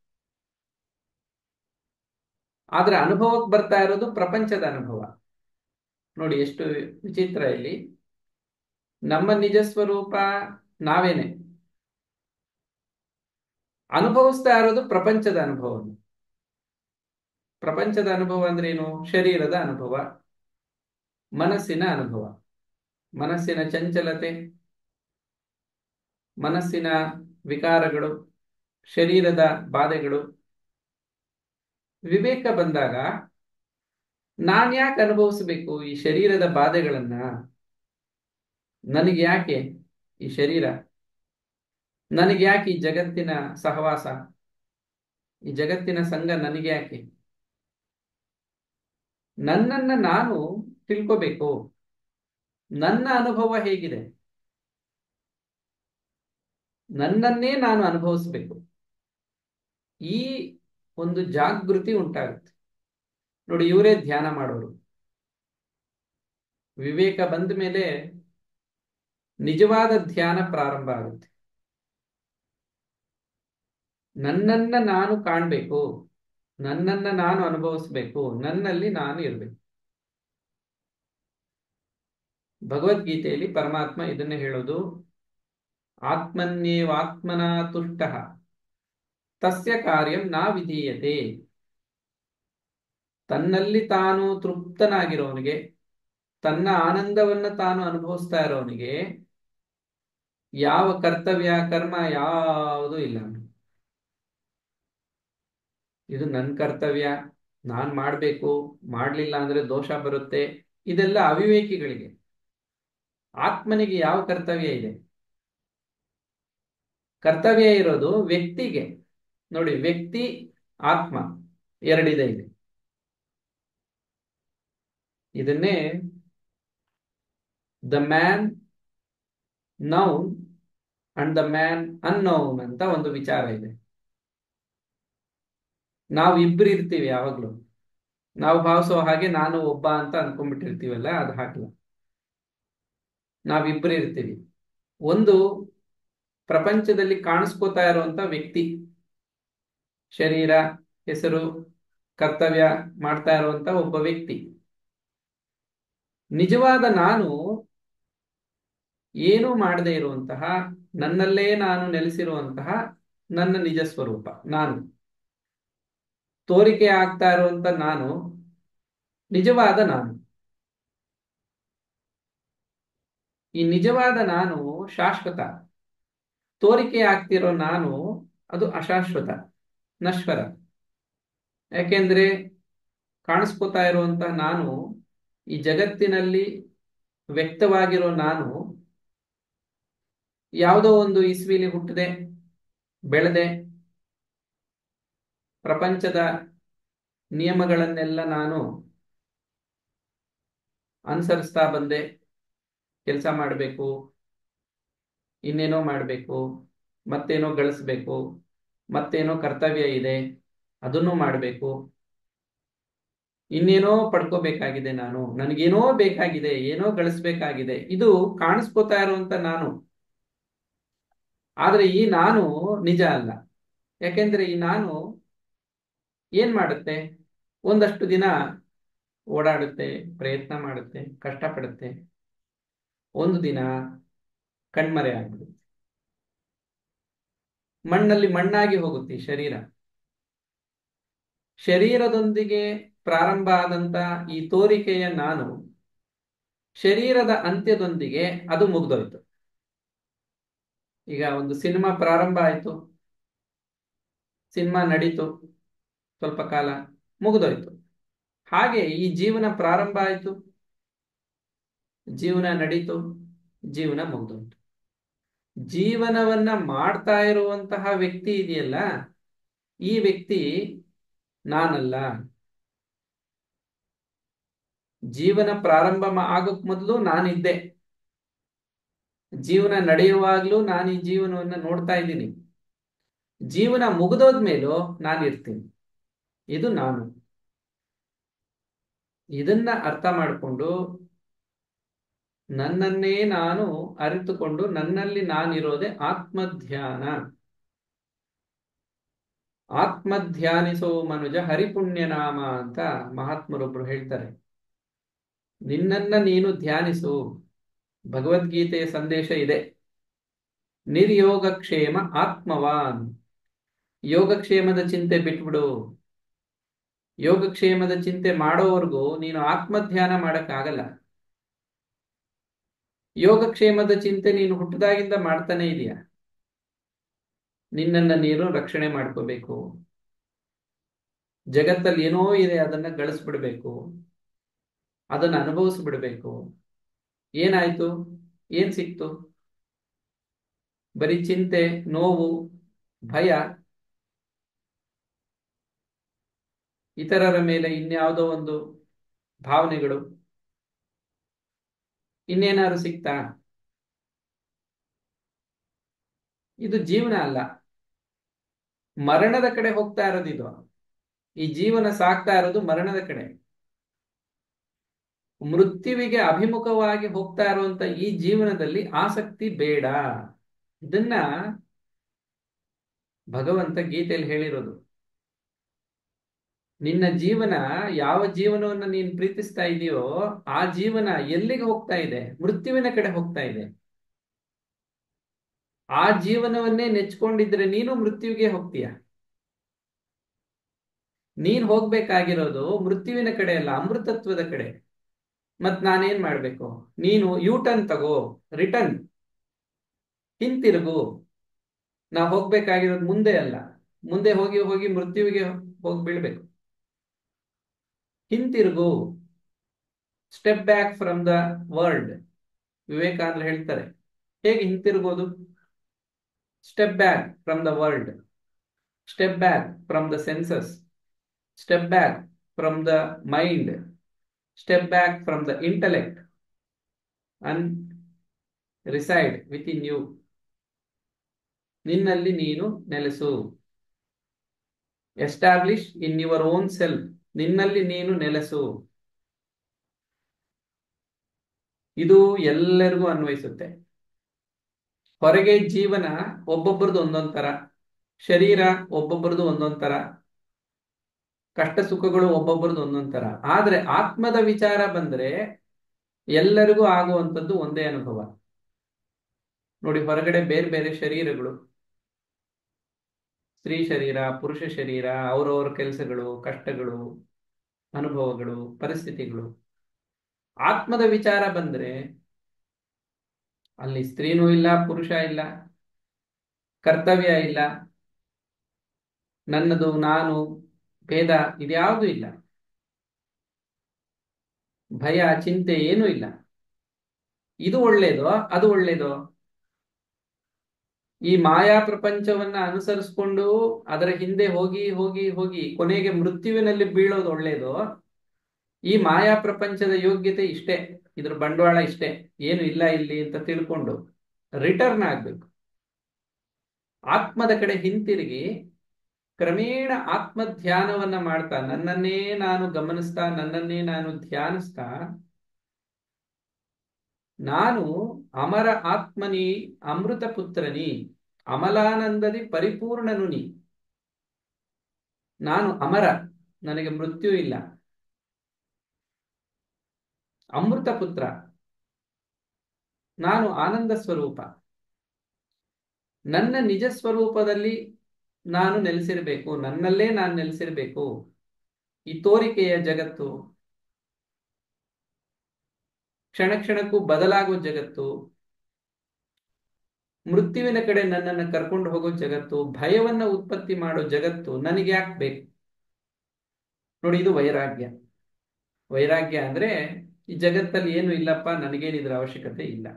ಆದ್ರೆ ಅನುಭವಕ್ಕೆ ಬರ್ತಾ ಇರೋದು ಪ್ರಪಂಚದ ಅನುಭವ ನೋಡಿ ಎಷ್ಟು ವಿಚಿತ್ರ ಇಲ್ಲಿ ನಮ್ಮ ನಿಜ ಸ್ವರೂಪ ನಾವೇನೆ ಅನುಭವಿಸ್ತಾ ಇರೋದು ಪ್ರಪಂಚದ ಅನುಭವವನ್ನು ಪ್ರಪಂಚದ ಅನುಭವ ಅಂದ್ರೆ ಏನು ಶರೀರದ ಅನುಭವ ಮನಸ್ಸಿನ ಅನುಭವ ಮನಸ್ಸಿನ ಚಂಚಲತೆ ಮನಸ್ಸಿನ ವಿಕಾರಗಳು ಶರೀರದ ಬಾಧೆಗಳು ವಿವೇಕ ಬಂದಾಗ ನಾನ್ ಯಾಕೆ ಅನುಭವಿಸಬೇಕು ಈ ಶರೀರದ ಬಾಧೆಗಳನ್ನ ನನಗೆ ಯಾಕೆ ಈ ಶರೀರ ನನಗೆ ಯಾಕೆ ಈ ಜಗತ್ತಿನ ಸಹವಾಸ ಈ ಜಗತ್ತಿನ ಸಂಘ ನನಗೆ ಯಾಕೆ ನನ್ನನ್ನ ನಾನು ತಿಳ್ಕೋಬೇಕು ನನ್ನ ಅನುಭವ ಹೇಗಿದೆ ನನ್ನನ್ನೇ ನಾನು ಅನುಭವಿಸ್ಬೇಕು ಈ ಒಂದು ಜಾಗೃತಿ ಉಂಟಾಗುತ್ತೆ ನೋಡಿ ಇವರೇ ಧ್ಯಾನ ಮಾಡೋರು ವಿವೇಕ ಬಂದ ಮೇಲೆ ನಿಜವಾದ ಧ್ಯಾನ ಪ್ರಾರಂಭ ಆಗುತ್ತೆ ನನ್ನನ್ನ ನಾನು ಕಾಣ್ಬೇಕು ನನ್ನನ್ನ ನಾನು ಅನುಭವಿಸ್ಬೇಕು ನನ್ನಲ್ಲಿ ನಾನು ಇರಬೇಕು ಭಗವದ್ಗೀತೆಯಲ್ಲಿ ಪರಮಾತ್ಮ ಇದನ್ನೇ ಹೇಳೋದು ಆತ್ಮನ್ಯೇವಾತ್ಮನ ತುಷ್ಟ ತಸ್ಯ ಕಾರ್ಯಂ ನಾ ವಿಧೀಯತೆ ತನ್ನಲ್ಲಿ ತಾನು ತೃಪ್ತನಾಗಿರೋನಿಗೆ ತನ್ನ ಆನಂದವನ್ನ ತಾನು ಅನುಭವಿಸ್ತಾ ಇರೋನಿಗೆ ಯಾವ ಕರ್ತವ್ಯ ಕರ್ಮ ಯಾವುದೂ ಇಲ್ಲ ಇದು ನನ್ನ ಕರ್ತವ್ಯ ನಾನ್ ಮಾಡ್ಬೇಕು ಮಾಡ್ಲಿಲ್ಲ ಅಂದ್ರೆ ದೋಷ ಬರುತ್ತೆ ಇದೆಲ್ಲ ಅವಿವೇಕಿಗಳಿಗೆ ಆತ್ಮನಿಗೆ ಯಾವ ಕರ್ತವ್ಯ ಇದೆ ಕರ್ತವ್ಯ ಇರೋದು ವ್ಯಕ್ತಿಗೆ ನೋಡಿ ವ್ಯಕ್ತಿ ಆತ್ಮ ಎರಡಿದೆ ಇದೆ ಇದನ್ನೇ the man known and the man unknown ಅಂತ ಒಂದು ವಿಚಾರ ಇದೆ ನಾವು ಇಬ್ರು ಇರ್ತೀವಿ ಯಾವಾಗ್ಲೂ ನಾವು ಭಾವಿಸೋ ಹಾಗೆ ನಾನು ಒಬ್ಬ ಅಂತ ಅನ್ಕೊಂಡ್ಬಿಟ್ಟಿರ್ತೀವಲ್ಲ ಅದು ಹಾಕಲ್ಲ ನಾವಿಬ್ರು ಇರ್ತೀವಿ ಒಂದು ಪ್ರಪಂಚದಲ್ಲಿ ಕಾಣಿಸ್ಕೋತಾ ಇರುವಂತ ವ್ಯಕ್ತಿ ಶರೀರ ಹೆಸರು ಕರ್ತವ್ಯ ಮಾಡ್ತಾ ಇರುವಂತ ಒಬ್ಬ ವ್ಯಕ್ತಿ ನಿಜವಾದ ನಾನು ಏನೂ ಮಾಡದೇ ಇರುವಂತಹ ನನ್ನಲ್ಲೇ ನಾನು ನೆಲೆಸಿರುವಂತಹ ನನ್ನ ನಿಜ ಸ್ವರೂಪ ನಾನು ತೋರಿಕೆ ಆಗ್ತಾ ಇರುವಂತ ನಾನು ನಿಜವಾದ ನಾನು ಈ ನಿಜವಾದ ನಾನು ಶಾಶ್ವತ ತೋರಿಕೆ ಆಗ್ತಿರೋ ನಾನು ಅದು ಅಶಾಶ್ವತ ನಶ್ವರ ಯಾಕೆಂದ್ರೆ ಕಾಣಿಸ್ಕೋತಾ ಇರುವಂತಹ ನಾನು ಈ ಜಗತ್ತಿನಲ್ಲಿ ವ್ಯಕ್ತವಾಗಿರೋ ನಾನು ಯಾವುದೋ ಒಂದು ಇಸ್ವಿಲಿ ಹುಟ್ಟದೆ ಬೆಳೆದೆ ಪ್ರಪಂಚದ ನಿಯಮಗಳನ್ನೆಲ್ಲ ನಾನು ಅನುಸರಿಸ್ತಾ ಬಂದೆ ಕೆಲಸ ಮಾಡಬೇಕು ಇನ್ನೇನೋ ಮಾಡಬೇಕು ಮತ್ತೇನೋ ಗಳಿಸ್ಬೇಕು ಮತ್ತೇನೋ ಕರ್ತವ್ಯ ಇದೆ ಅದನ್ನು ಮಾಡಬೇಕು ಇನ್ನೇನೋ ಪಡ್ಕೋಬೇಕಾಗಿದೆ ನಾನು ನನಗೇನೋ ಬೇಕಾಗಿದೆ ಏನೋ ಗಳಿಸ್ಬೇಕಾಗಿದೆ ಇದು ಕಾಣಿಸ್ಕೋತಾ ಇರುವಂತ ನಾನು ಆದ್ರೆ ಈ ನಾನು ನಿಜ ಅಲ್ಲ ಯಾಕೆಂದ್ರೆ ಈ ನಾನು ಏನ್ ಮಾಡುತ್ತೆ ಒಂದಷ್ಟು ದಿನ ಓಡಾಡುತ್ತೆ ಪ್ರಯತ್ನ ಮಾಡುತ್ತೆ ಕಷ್ಟಪಡುತ್ತೆ ಒಂದು ದಿನ ಕಣ್ಮರೆ ಆಗ್ಬಿಡುತ್ತೆ ಮಣ್ಣಲ್ಲಿ ಮಣ್ಣಾಗಿ ಹೋಗುತ್ತೆ ಈ ಶರೀರ ಶರೀರದೊಂದಿಗೆ ಪ್ರಾರಂಭ ಆದಂತ ಈ ತೋರಿಕೆಯ ನಾನು ಶರೀರದ ಅಂತ್ಯದೊಂದಿಗೆ ಅದು ಮುಗ್ದೋಯ್ತು ಈಗ ಒಂದು ಸಿನಿಮಾ ಪ್ರಾರಂಭ ಆಯ್ತು ಸಿನಿಮಾ ನಡೀತು ಸ್ವಲ್ಪ ಕಾಲ ಮುಗಿದೋಯ್ತು ಹಾಗೆ ಈ ಜೀವನ ಪ್ರಾರಂಭ ಆಯ್ತು ಜೀವನ ನಡೀತು ಜೀವನ ಮುಗ್ದೋಯ್ತು ಜೀವನವನ್ನ ಮಾಡ್ತಾ ಇರುವಂತಹ ವ್ಯಕ್ತಿ ಇದೆಯಲ್ಲ ಈ ವ್ಯಕ್ತಿ ನಾನಲ್ಲ ಜೀವನ ಪ್ರಾರಂಭ ಆಗೋಕ್ ಮೊದಲು ನಾನಿದ್ದೆ ಜೀವನ ನಡೆಯುವಾಗ್ಲೂ ನಾನು ಈ ಜೀವನವನ್ನ ನೋಡ್ತಾ ಇದ್ದೀನಿ ಜೀವನ ಮುಗಿದೋದ್ಮೇಲೂ ನಾನಿರ್ತೀನಿ ಇದು ನಾನು ಇದನ್ನ ಅರ್ಥ ಮಾಡಿಕೊಂಡು ನನ್ನನ್ನೇ ನಾನು ಅರಿತುಕೊಂಡು ನನ್ನಲ್ಲಿ ನಾನಿರೋದೆ ಆತ್ಮಧ್ಯಾನ ಆತ್ಮಧ್ಯಾನಿಸೋ ಮನುಜ ಹರಿಪುಣ್ಯನಾಮ ಅಂತ ಮಹಾತ್ಮರೊಬ್ರು ಹೇಳ್ತಾರೆ ನಿನ್ನನ್ನ ನೀನು ಧ್ಯಾನಿಸು ಭಗವದ್ಗೀತೆಯ ಸಂದೇಶ ಇದೆ ನಿರ್ಯೋಗಕ್ಷೇಮ ಆತ್ಮವಾನ್ ಯೋಗಕ್ಷೇಮದ ಚಿಂತೆ ಬಿಟ್ಬಿಡು ಯೋಗಕ್ಷೇಮದ ಚಿಂತೆ ಮಾಡೋವರೆಗೂ ನೀನು ಆತ್ಮಧ್ಯಾನ ಮಾಡಕ್ಕಾಗಲ್ಲ ಯೋಗಕ್ಷೇಮದ ಚಿಂತೆ ನೀನು ಹುಟ್ಟದಾಗಿಂದ ಮಾಡ್ತಾನೆ ಇದೆಯಾ ನಿನ್ನನ್ನ ನೀನು ರಕ್ಷಣೆ ಮಾಡ್ಕೋಬೇಕು ಜಗತ್ತಲ್ಲಿ ಏನೋ ಇದೆ ಅದನ್ನ ಗಳಿಸ್ಬಿಡ್ಬೇಕು ಅದನ್ನ ಅನುಭವಿಸ್ಬಿಡ್ಬೇಕು ಏನಾಯ್ತು ಏನ್ ಸಿಕ್ತು ಬರೀ ಚಿಂತೆ ನೋವು ಭಯ ಇತರರ ಮೇಲೆ ಇನ್ಯಾವುದೋ ಒಂದು ಭಾವನೆಗಳು ಇನ್ನೇನಾದ್ರು ಸಿಕ್ತಾ ಇದು ಜೀವನ ಅಲ್ಲ ಮರಣದ ಕಡೆ ಹೋಗ್ತಾ ಇರೋದು ಇದು ಈ ಜೀವನ ಸಾಕ್ತಾ ಇರೋದು ಮರಣದ ಕಡೆ ಮೃತ್ಯುವಿಗೆ ಅಭಿಮುಖವಾಗಿ ಹೋಗ್ತಾ ಇರುವಂತ ಈ ಜೀವನದಲ್ಲಿ ಆಸಕ್ತಿ ಬೇಡ ಇದನ್ನ ಭಗವಂತ ಗೀತೆಯಲ್ಲಿ ಹೇಳಿರೋದು ನಿನ್ನ ಜೀವನ ಯಾವ ಜೀವನವನ್ನು ನೀನು ಪ್ರೀತಿಸ್ತಾ ಇದೆಯೋ ಆ ಜೀವನ ಎಲ್ಲಿಗೆ ಹೋಗ್ತಾ ಇದೆ ಮೃತ್ಯುವಿನ ಕಡೆ ಹೋಗ್ತಾ ಇದೆ ಆ ಜೀವನವನ್ನೇ ನೆಚ್ಕೊಂಡಿದ್ರೆ ನೀನು ಮೃತ್ಯುವಿಗೆ ಹೋಗ್ತೀಯ ನೀನ್ ಹೋಗ್ಬೇಕಾಗಿರೋದು ಮೃತ್ಯುವಿನ ಕಡೆ ಅಲ್ಲ ಅಮೃತತ್ವದ ಕಡೆ ಮತ್ ನಾನೇನ್ ಮಾಡ್ಬೇಕು ನೀನು ಯೂಟರ್ನ್ ತಗೋ ರಿಟರ್ನ್ ಹಿಂತಿರುಗು ನಾ ಹೋಗ್ಬೇಕಾಗಿರೋದು ಮುಂದೆ ಅಲ್ಲ ಮುಂದೆ ಹೋಗಿ ಹೋಗಿ ಮೃತ್ಯುವಿಗೆ ಹೋಗಿ ಬೀಳ್ಬೇಕು ಹಿಂತಿರುಗು step back from the world ವಿವೇಕಾನಂದ್ರ ಹೇಳ್ತಾರೆ ಹೇಗೆ ಹಿಂತಿರುಗೋದು step back from the world step back from the senses step back from the mind step back from the intellect and reside within you ನಿನ್ನಲ್ಲಿ ನೀನು ನೆಲೆಸು establish in your own self ನಿನ್ನಲ್ಲಿ ನೀನು ನೆಲೆಸು ಇದು ಎಲ್ಲರಿಗೂ ಅನ್ವಯಿಸುತ್ತೆ ಹೊರಗೆ ಜೀವನ ಒಬ್ಬೊಬ್ಬರದು ಒಂದೊಂದ್ ತರ ಶರೀರ ಒಬ್ಬೊಬ್ಬರದು ಒಂದೊಂದ್ ತರ ಕಷ್ಟ ಸುಖಗಳು ಒಬ್ಬೊಬ್ಬರದು ಒಂದೊಂದ್ ತರ ಆದ್ರೆ ಆತ್ಮದ ವಿಚಾರ ಬಂದ್ರೆ ಎಲ್ಲರಿಗೂ ಆಗುವಂಥದ್ದು ಒಂದೇ ಅನುಭವ ನೋಡಿ ಹೊರಗಡೆ ಬೇರೆ ಬೇರೆ ಶರೀರಗಳು ಸ್ತ್ರೀ ಶರೀರ ಪುರುಷ ಶರೀರ ಅವರವರ ಕೆಲಸಗಳು ಕಷ್ಟಗಳು ಅನುಭವಗಳು ಪರಿಸ್ಥಿತಿಗಳು ಆತ್ಮದ ವಿಚಾರ ಬಂದ್ರೆ ಅಲ್ಲಿ ಸ್ತ್ರೀನೂ ಇಲ್ಲ ಪುರುಷ ಇಲ್ಲ ಕರ್ತವ್ಯ ಇಲ್ಲ ನನ್ನದು ನಾನು ಭೇದ ಇದ್ಯಾವುದೂ ಇಲ್ಲ ಭಯ ಚಿಂತೆ ಏನೂ ಇಲ್ಲ ಇದು ಒಳ್ಳೇದೋ ಅದು ಒಳ್ಳೇದೋ ಈ ಮಾಯಾ ಪ್ರಪಂಚವನ್ನ ಅನುಸರಿಸ್ಕೊಂಡು ಅದರ ಹಿಂದೆ ಹೋಗಿ ಹೋಗಿ ಹೋಗಿ ಕೊನೆಗೆ ಮೃತ್ಯುವಿನಲ್ಲಿ ಬೀಳೋದು ಒಳ್ಳೇದು ಈ ಮಾಯಾ ಪ್ರಪಂಚದ ಯೋಗ್ಯತೆ ಇಷ್ಟೇ ಇದ್ರ ಬಂಡವಾಳ ಇಷ್ಟೇ ಏನು ಇಲ್ಲ ಇಲ್ಲಿ ಅಂತ ತಿಳ್ಕೊಂಡು ರಿಟರ್ನ್ ಆಗ್ಬೇಕು ಆತ್ಮದ ಕಡೆ ಹಿಂತಿರುಗಿ ಕ್ರಮೇಣ ಆತ್ಮ ಧ್ಯಾನವನ್ನ ಮಾಡ್ತಾ ನನ್ನನ್ನೇ ನಾನು ಗಮನಿಸ್ತಾ ನನ್ನನ್ನೇ ನಾನು ಧ್ಯಾನಿಸ್ತಾ ನಾನು ಅಮರ ಆತ್ಮನಿ ಅಮೃತ ಪುತ್ರನಿ ಅಮಲಾನಂದದಿ ಪರಿಪೂರ್ಣನು ನೀ ನಾನು ಅಮರ ನನಗೆ ಮೃತ್ಯು ಇಲ್ಲ ಅಮೃತ ಪುತ್ರ ನಾನು ಆನಂದ ಸ್ವರೂಪ ನನ್ನ ನಿಜ ಸ್ವರೂಪದಲ್ಲಿ ನಾನು ನೆಲೆಸಿರಬೇಕು ನನ್ನಲ್ಲೇ ನಾನು ನೆಲೆಸಿರಬೇಕು ಈ ತೋರಿಕೆಯ ಜಗತ್ತು ಕ್ಷಣ ಕ್ಷಣಕ್ಕೂ ಬದಲಾಗುವ ಜಗತ್ತು ಮೃತ್ಯುವಿನ ಕಡೆ ನನ್ನನ್ನು ಕರ್ಕೊಂಡು ಹೋಗೋ ಜಗತ್ತು ಭಯವನ್ನ ಉತ್ಪತ್ತಿ ಮಾಡೋ ಜಗತ್ತು ನನಗೆ ಯಾಕೆ ಬೇಕು ನೋಡಿ ಇದು ವೈರಾಗ್ಯ ವೈರಾಗ್ಯ ಅಂದ್ರೆ ಈ ಜಗತ್ತಲ್ಲಿ ಏನು ಇಲ್ಲಪ್ಪ ನನಗೇನಿದ್ರ ಅವಶ್ಯಕತೆ ಇಲ್ಲ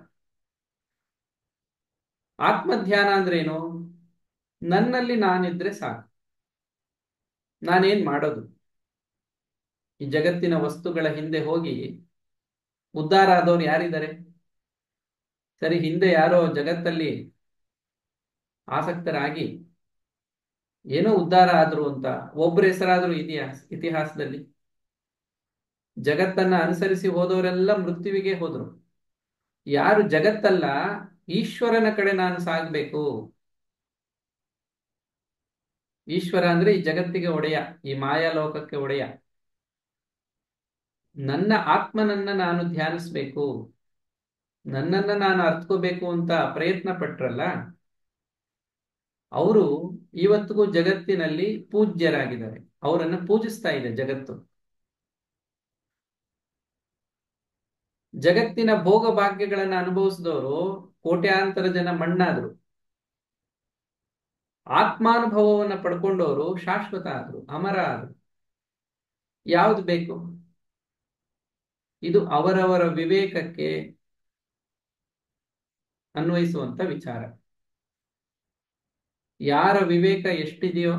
ಆತ್ಮಧ್ಯಾನ ಅಂದ್ರೇನು ನನ್ನಲ್ಲಿ ನಾನಿದ್ರೆ ಸಾಕು ನಾನೇನ್ ಮಾಡೋದು ಈ ಜಗತ್ತಿನ ವಸ್ತುಗಳ ಹಿಂದೆ ಹೋಗಿ ಉದ್ಧಾರ ಆದವ್ರು ಯಾರಿದ್ದಾರೆ ಸರಿ ಹಿಂದೆ ಯಾರೋ ಜಗತ್ತಲ್ಲಿ ಆಸಕ್ತರಾಗಿ ಏನೋ ಉದ್ಧಾರ ಆದ್ರು ಅಂತ ಒಬ್ಬರ ಹೆಸರಾದ್ರೂ ಇದೆಯಾ ಇತಿಹಾಸದಲ್ಲಿ ಜಗತ್ತನ್ನ ಅನುಸರಿಸಿ ಹೋದವರೆಲ್ಲ ಮೃತ್ಯುವಿಗೆ ಹೋದ್ರು ಯಾರು ಜಗತ್ತಲ್ಲ ಈಶ್ವರನ ಕಡೆ ನಾನು ಸಾಗಬೇಕು ಈಶ್ವರ ಅಂದ್ರೆ ಈ ಜಗತ್ತಿಗೆ ಒಡೆಯ ಈ ಮಾಯಾಲೋಕಕ್ಕೆ ಒಡೆಯ ನನ್ನ ಆತ್ಮನನ್ನ ನಾನು ಧ್ಯಾನಿಸ್ಬೇಕು ನನ್ನನ್ನ ನಾನು ಅರ್ಥಕೋಬೇಕು ಅಂತ ಪ್ರಯತ್ನ ಪಟ್ರಲ್ಲ ಅವರು ಇವತ್ತಿಗೂ ಜಗತ್ತಿನಲ್ಲಿ ಪೂಜ್ಯರಾಗಿದ್ದಾರೆ ಅವರನ್ನ ಪೂಜಿಸ್ತಾ ಇದೆ ಜಗತ್ತು ಜಗತ್ತಿನ ಭೋಗ ಭಾಗ್ಯಗಳನ್ನ ಅನುಭವಿಸಿದವರು ಕೋಟ್ಯಾಂತರ ಜನ ಮಣ್ಣಾದ್ರು ಆತ್ಮಾನುಭವವನ್ನ ಪಡ್ಕೊಂಡವರು ಶಾಶ್ವತ ಆದ್ರು ಅಮರ ಆದ್ರು ಯಾವ್ದು ಬೇಕು ಇದು ಅವರವರ ವಿವೇಕಕ್ಕೆ ಅನ್ವಯಿಸುವಂತ ವಿಚಾರ ಯಾರ ವಿವೇಕ ಎಷ್ಟಿದೆಯೋ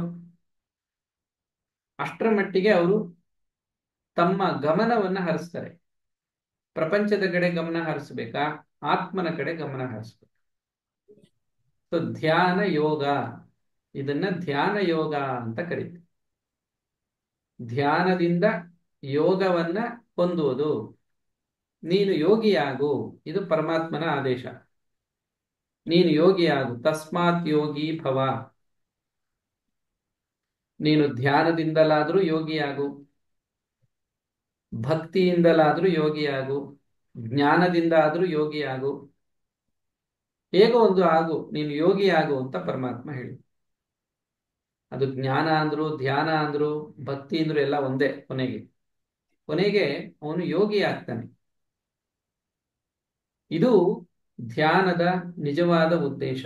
ಅಷ್ಟರ ಮಟ್ಟಿಗೆ ಅವರು ತಮ್ಮ ಗಮನವನ್ನ ಹರಿಸ್ತಾರೆ ಪ್ರಪಂಚದ ಕಡೆ ಗಮನ ಹರಿಸ್ಬೇಕಾ ಆತ್ಮನ ಕಡೆ ಗಮನ ಹರಿಸ್ಬೇಕು ಸೊ ಧ್ಯಾನ ಯೋಗ ಇದನ್ನ ಧ್ಯಾನ ಯೋಗ ಅಂತ ಕರೀತೀವಿ ಧ್ಯಾನದಿಂದ ಯೋಗವನ್ನ ಹೊಂದುವುದು ನೀನು ಯೋಗಿಯಾಗು ಇದು ಪರಮಾತ್ಮನ ಆದೇಶ ನೀನು ಯೋಗಿಯಾಗು ತಸ್ಮಾತ್ ಯೋಗಿ ಭವ ನೀನು ಧ್ಯಾನದಿಂದಲಾದ್ರೂ ಯೋಗಿಯಾಗು ಭಕ್ತಿಯಿಂದಲಾದ್ರೂ ಯೋಗಿಯಾಗು ಜ್ಞಾನದಿಂದ ಆದ್ರೂ ಯೋಗಿಯಾಗು ಹೇಗೋ ಒಂದು ಆಗು ನೀನು ಯೋಗಿ ಆಗು ಅಂತ ಪರಮಾತ್ಮ ಹೇಳಿ ಅದು ಜ್ಞಾನ ಅಂದ್ರು ಧ್ಯಾನ ಅಂದ್ರು ಭಕ್ತಿ ಅಂದ್ರು ಎಲ್ಲ ಒಂದೇ ಕೊನೆಗೆ ಕೊನೆಗೆ ಅವನು ಯೋಗಿ ಆಗ್ತಾನೆ ಇದು ಧ್ಯಾನದ ನಿಜವಾದ ಉದ್ದೇಶ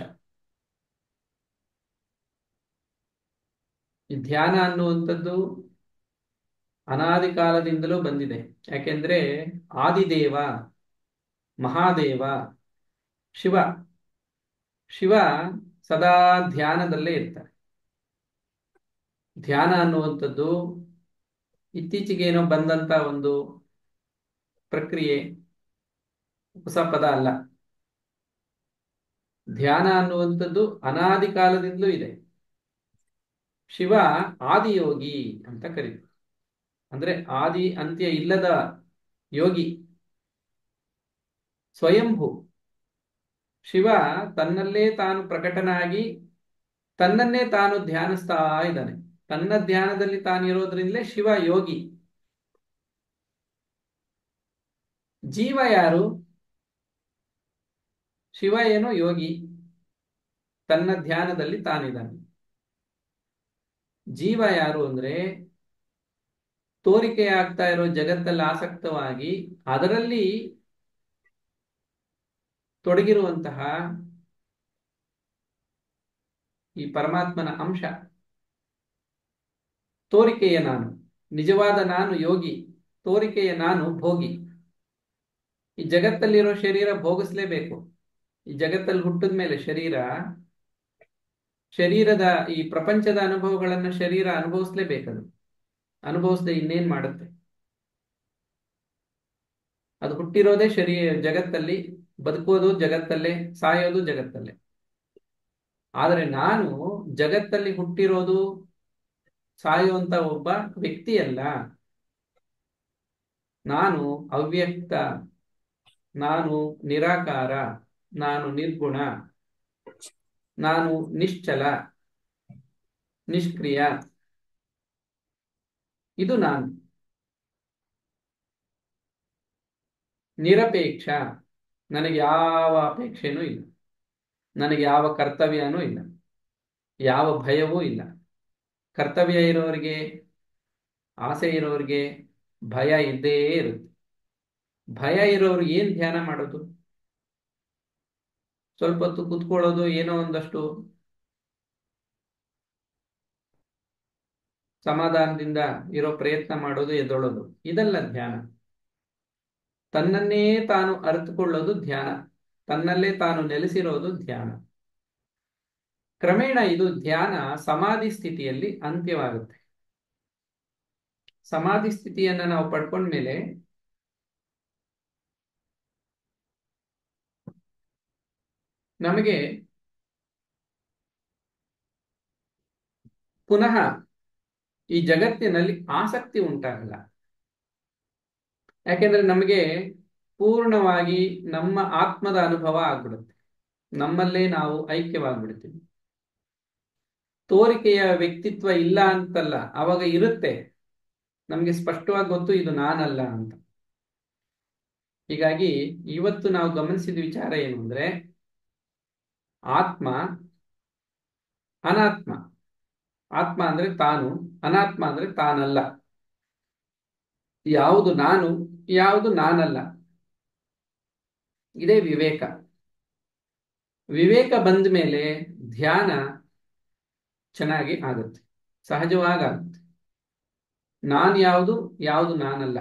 ಈ ಧ್ಯಾನ ಅನ್ನುವಂಥದ್ದು ಅನಾದಿ ಕಾಲದಿಂದಲೂ ಬಂದಿದೆ ಯಾಕೆಂದ್ರೆ ಆದಿದೇವ ಮಹಾದೇವ ಶಿವ ಶಿವ ಸದಾ ಧ್ಯಾನದಲ್ಲೇ ಇರ್ತಾರೆ ಧ್ಯಾನ ಅನ್ನುವಂಥದ್ದು ಇತ್ತೀಚೆಗೇನೋ ಬಂದಂತ ಒಂದು ಪ್ರಕ್ರಿಯೆ ಹೊಸ ಪದ ಅಲ್ಲ ಧ್ಯಾನ ಅನ್ನುವಂಥದ್ದು ಅನಾದಿ ಕಾಲದಿಂದಲೂ ಇದೆ ಶಿವ ಆದಿಯೋಗಿ ಅಂತ ಕರೀತಾರೆ ಅಂದ್ರೆ ಆದಿ ಅಂತ್ಯ ಇಲ್ಲದ ಯೋಗಿ ಸ್ವಯಂಭೂ ಶಿವ ತನ್ನಲ್ಲೇ ತಾನು ಪ್ರಕಟನಾಗಿ ತನ್ನನ್ನೇ ತಾನು ಧ್ಯಾನಿಸ್ತಾ ಇದ್ದಾನೆ ತನ್ನ ಧ್ಯಾನದಲ್ಲಿ ತಾನಿರೋದ್ರಿಂದಲೇ ಶಿವ ಯೋಗಿ ಜೀವ ಯಾರು ಶಿವ ಏನೋ ಯೋಗಿ ತನ್ನ ಧ್ಯಾನದಲ್ಲಿ ತಾನಿದ್ದಾನೆ ಜೀವ ಯಾರು ಅಂದ್ರೆ ತೋರಿಕೆ ಆಗ್ತಾ ಇರೋ ಜಗತ್ತಲ್ಲಿ ಆಸಕ್ತವಾಗಿ ಅದರಲ್ಲಿ ತೊಡಗಿರುವಂತಹ ಈ ಪರಮಾತ್ಮನ ಅಂಶ ತೋರಿಕೆಯ ನಾನು ನಿಜವಾದ ನಾನು ಯೋಗಿ ತೋರಿಕೆಯ ನಾನು ಭೋಗಿ ಈ ಜಗತ್ತಲ್ಲಿರೋ ಶರೀರ ಭೋಗಿಸ್ಲೇಬೇಕು ಈ ಜಗತ್ತಲ್ಲಿ ಹುಟ್ಟಿದ ಮೇಲೆ ಶರೀರ ಶರೀರದ ಈ ಪ್ರಪಂಚದ ಅನುಭವಗಳನ್ನ ಶರೀರ ಅನುಭವಿಸ್ಲೇಬೇಕದು ಅನುಭವಿಸದೆ ಇನ್ನೇನ್ ಮಾಡುತ್ತೆ ಅದು ಹುಟ್ಟಿರೋದೇ ಶರೀರ ಜಗತ್ತಲ್ಲಿ ಬದುಕೋದು ಜಗತ್ತಲ್ಲೇ ಸಾಯೋದು ಜಗತ್ತಲ್ಲೇ ಆದರೆ ನಾನು ಜಗತ್ತಲ್ಲಿ ಹುಟ್ಟಿರೋದು ಸಾಯುವಂತ ಒಬ್ಬ ವ್ಯಕ್ತಿಯಲ್ಲ ನಾನು ಅವ್ಯಕ್ತ ನಾನು ನಿರಾಕಾರ ನಾನು ನಿರ್ಗುಣ ನಾನು ನಿಶ್ಚಲ ನಿಷ್ಕ್ರಿಯ ಇದು ನಾನು ನಿರಪೇಕ್ಷ ನನಗೆ ಯಾವ ಅಪೇಕ್ಷೆನೂ ಇಲ್ಲ ನನಗೆ ಯಾವ ಕರ್ತವ್ಯನೂ ಇಲ್ಲ ಯಾವ ಭಯವೂ ಇಲ್ಲ ಕರ್ತವ್ಯ ಇರೋರಿಗೆ ಆಸೆ ಇರೋರಿಗೆ ಭಯ ಇದ್ದೇ ಇರುತ್ತೆ ಭಯ ಇರೋರು ಏನ್ ಧ್ಯಾನ ಮಾಡೋದು ಸ್ವಲ್ಪ ಹೊತ್ತು ಕುತ್ಕೊಳ್ಳೋದು ಏನೋ ಒಂದಷ್ಟು ಸಮಾಧಾನದಿಂದ ಇರೋ ಪ್ರಯತ್ನ ಮಾಡೋದು ಎದ್ದೊಳೋದು ಇದಲ್ಲ ಧ್ಯಾನ ತನ್ನನ್ನೇ ತಾನು ಅರಿತುಕೊಳ್ಳೋದು ಧ್ಯಾನ ತನ್ನಲ್ಲೇ ತಾನು ನೆಲೆಸಿರೋದು ಧ್ಯಾನ ಕ್ರಮೇಣ ಇದು ಧ್ಯಾನ ಸಮಾಧಿ ಸ್ಥಿತಿಯಲ್ಲಿ ಅಂತ್ಯವಾಗುತ್ತೆ ಸಮಾಧಿ ಸ್ಥಿತಿಯನ್ನ ನಾವು ಪಡ್ಕೊಂಡ್ಮೇಲೆ ನಮಗೆ ಪುನಃ ಈ ಜಗತ್ತಿನಲ್ಲಿ ಆಸಕ್ತಿ ಉಂಟಾಗಲ್ಲ ಯಾಕೆಂದ್ರೆ ನಮಗೆ ಪೂರ್ಣವಾಗಿ ನಮ್ಮ ಆತ್ಮದ ಅನುಭವ ಆಗ್ಬಿಡುತ್ತೆ ನಮ್ಮಲ್ಲೇ ನಾವು ಐಕ್ಯವಾಗ್ಬಿಡ್ತೀವಿ ತೋರಿಕೆಯ ವ್ಯಕ್ತಿತ್ವ ಇಲ್ಲ ಅಂತಲ್ಲ ಅವಾಗ ಇರುತ್ತೆ ನಮಗೆ ಸ್ಪಷ್ಟವಾಗಿ ಗೊತ್ತು ಇದು ನಾನಲ್ಲ ಅಂತ ಹೀಗಾಗಿ ಇವತ್ತು ನಾವು ಗಮನಿಸಿದ ವಿಚಾರ ಏನು ಅಂದ್ರೆ ಆತ್ಮ ಅನಾತ್ಮ ಆತ್ಮ ಅಂದ್ರೆ ತಾನು ಅನಾತ್ಮ ಅಂದ್ರೆ ತಾನಲ್ಲ ಯಾವುದು ನಾನು ಯಾವುದು ನಾನಲ್ಲ ಇದೇ ವಿವೇಕ ವಿವೇಕ ಬಂದ ಮೇಲೆ ಧ್ಯಾನ ಚೆನ್ನಾಗಿ ಆಗುತ್ತೆ ಸಹಜವಾಗಿ ಆಗುತ್ತೆ ನಾನು ಯಾವುದು ಯಾವುದು ನಾನಲ್ಲ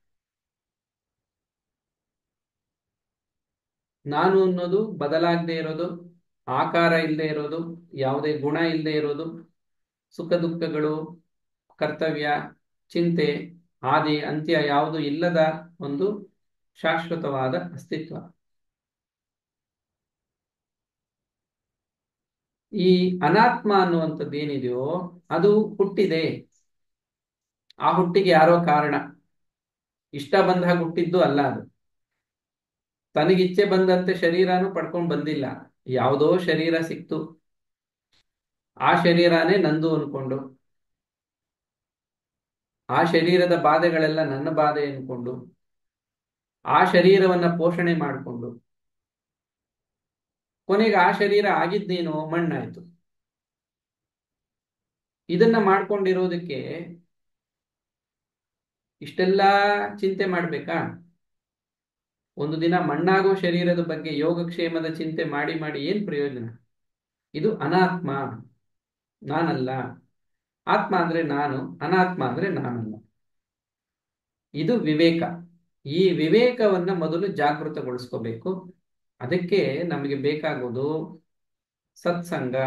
ನಾನು ಅನ್ನೋದು ಬದಲಾಗದೆ ಇರೋದು ಆಕಾರ ಇಲ್ಲದೆ ಇರೋದು ಯಾವುದೇ ಗುಣ ಇಲ್ಲದೆ ಇರೋದು ಸುಖ ದುಃಖಗಳು ಕರ್ತವ್ಯ ಚಿಂತೆ ಆದಿ ಅಂತ್ಯ ಯಾವುದು ಇಲ್ಲದ ಒಂದು ಶಾಶ್ವತವಾದ ಅಸ್ತಿತ್ವ ಈ ಅನಾತ್ಮ ಅನ್ನುವಂಥದ್ದು ಏನಿದೆಯೋ ಅದು ಹುಟ್ಟಿದೆ ಆ ಹುಟ್ಟಿಗೆ ಯಾರೋ ಕಾರಣ ಇಷ್ಟ ಬಂದಾಗ ಹುಟ್ಟಿದ್ದು ಅಲ್ಲ ಅದು ತನಗಿಚ್ಛೆ ಬಂದಂತೆ ಶರೀರನೂ ಪಡ್ಕೊಂಡು ಬಂದಿಲ್ಲ ಯಾವುದೋ ಶರೀರ ಸಿಕ್ತು ಆ ಶರೀರನೇ ನಂದು ಅನ್ಕೊಂಡು ಆ ಶರೀರದ ಬಾಧೆಗಳೆಲ್ಲ ನನ್ನ ಬಾಧೆ ಅನ್ಕೊಂಡು ಆ ಶರೀರವನ್ನ ಪೋಷಣೆ ಮಾಡಿಕೊಂಡು ಕೊನೆಗೆ ಆ ಶರೀರ ಆಗಿದ್ದೇನೋ ಮಣ್ಣಾಯ್ತು ಇದನ್ನ ಮಾಡ್ಕೊಂಡಿರೋದಕ್ಕೆ ಇಷ್ಟೆಲ್ಲ ಚಿಂತೆ ಮಾಡ್ಬೇಕಾ ಒಂದು ದಿನ ಮಣ್ಣಾಗೋ ಶರೀರದ ಬಗ್ಗೆ ಯೋಗಕ್ಷೇಮದ ಚಿಂತೆ ಮಾಡಿ ಮಾಡಿ ಏನ್ ಪ್ರಯೋಜನ ಇದು ಅನಾತ್ಮ ನಾನಲ್ಲ ಆತ್ಮ ಅಂದ್ರೆ ನಾನು ಅನಾತ್ಮ ಅಂದ್ರೆ ನಾನಲ್ಲ ಇದು ವಿವೇಕ ಈ ವಿವೇಕವನ್ನ ಮೊದಲು ಜಾಗೃತಗೊಳಿಸ್ಕೋಬೇಕು ಅದಕ್ಕೆ ನಮಗೆ ಬೇಕಾಗೋದು ಸತ್ಸಂಗ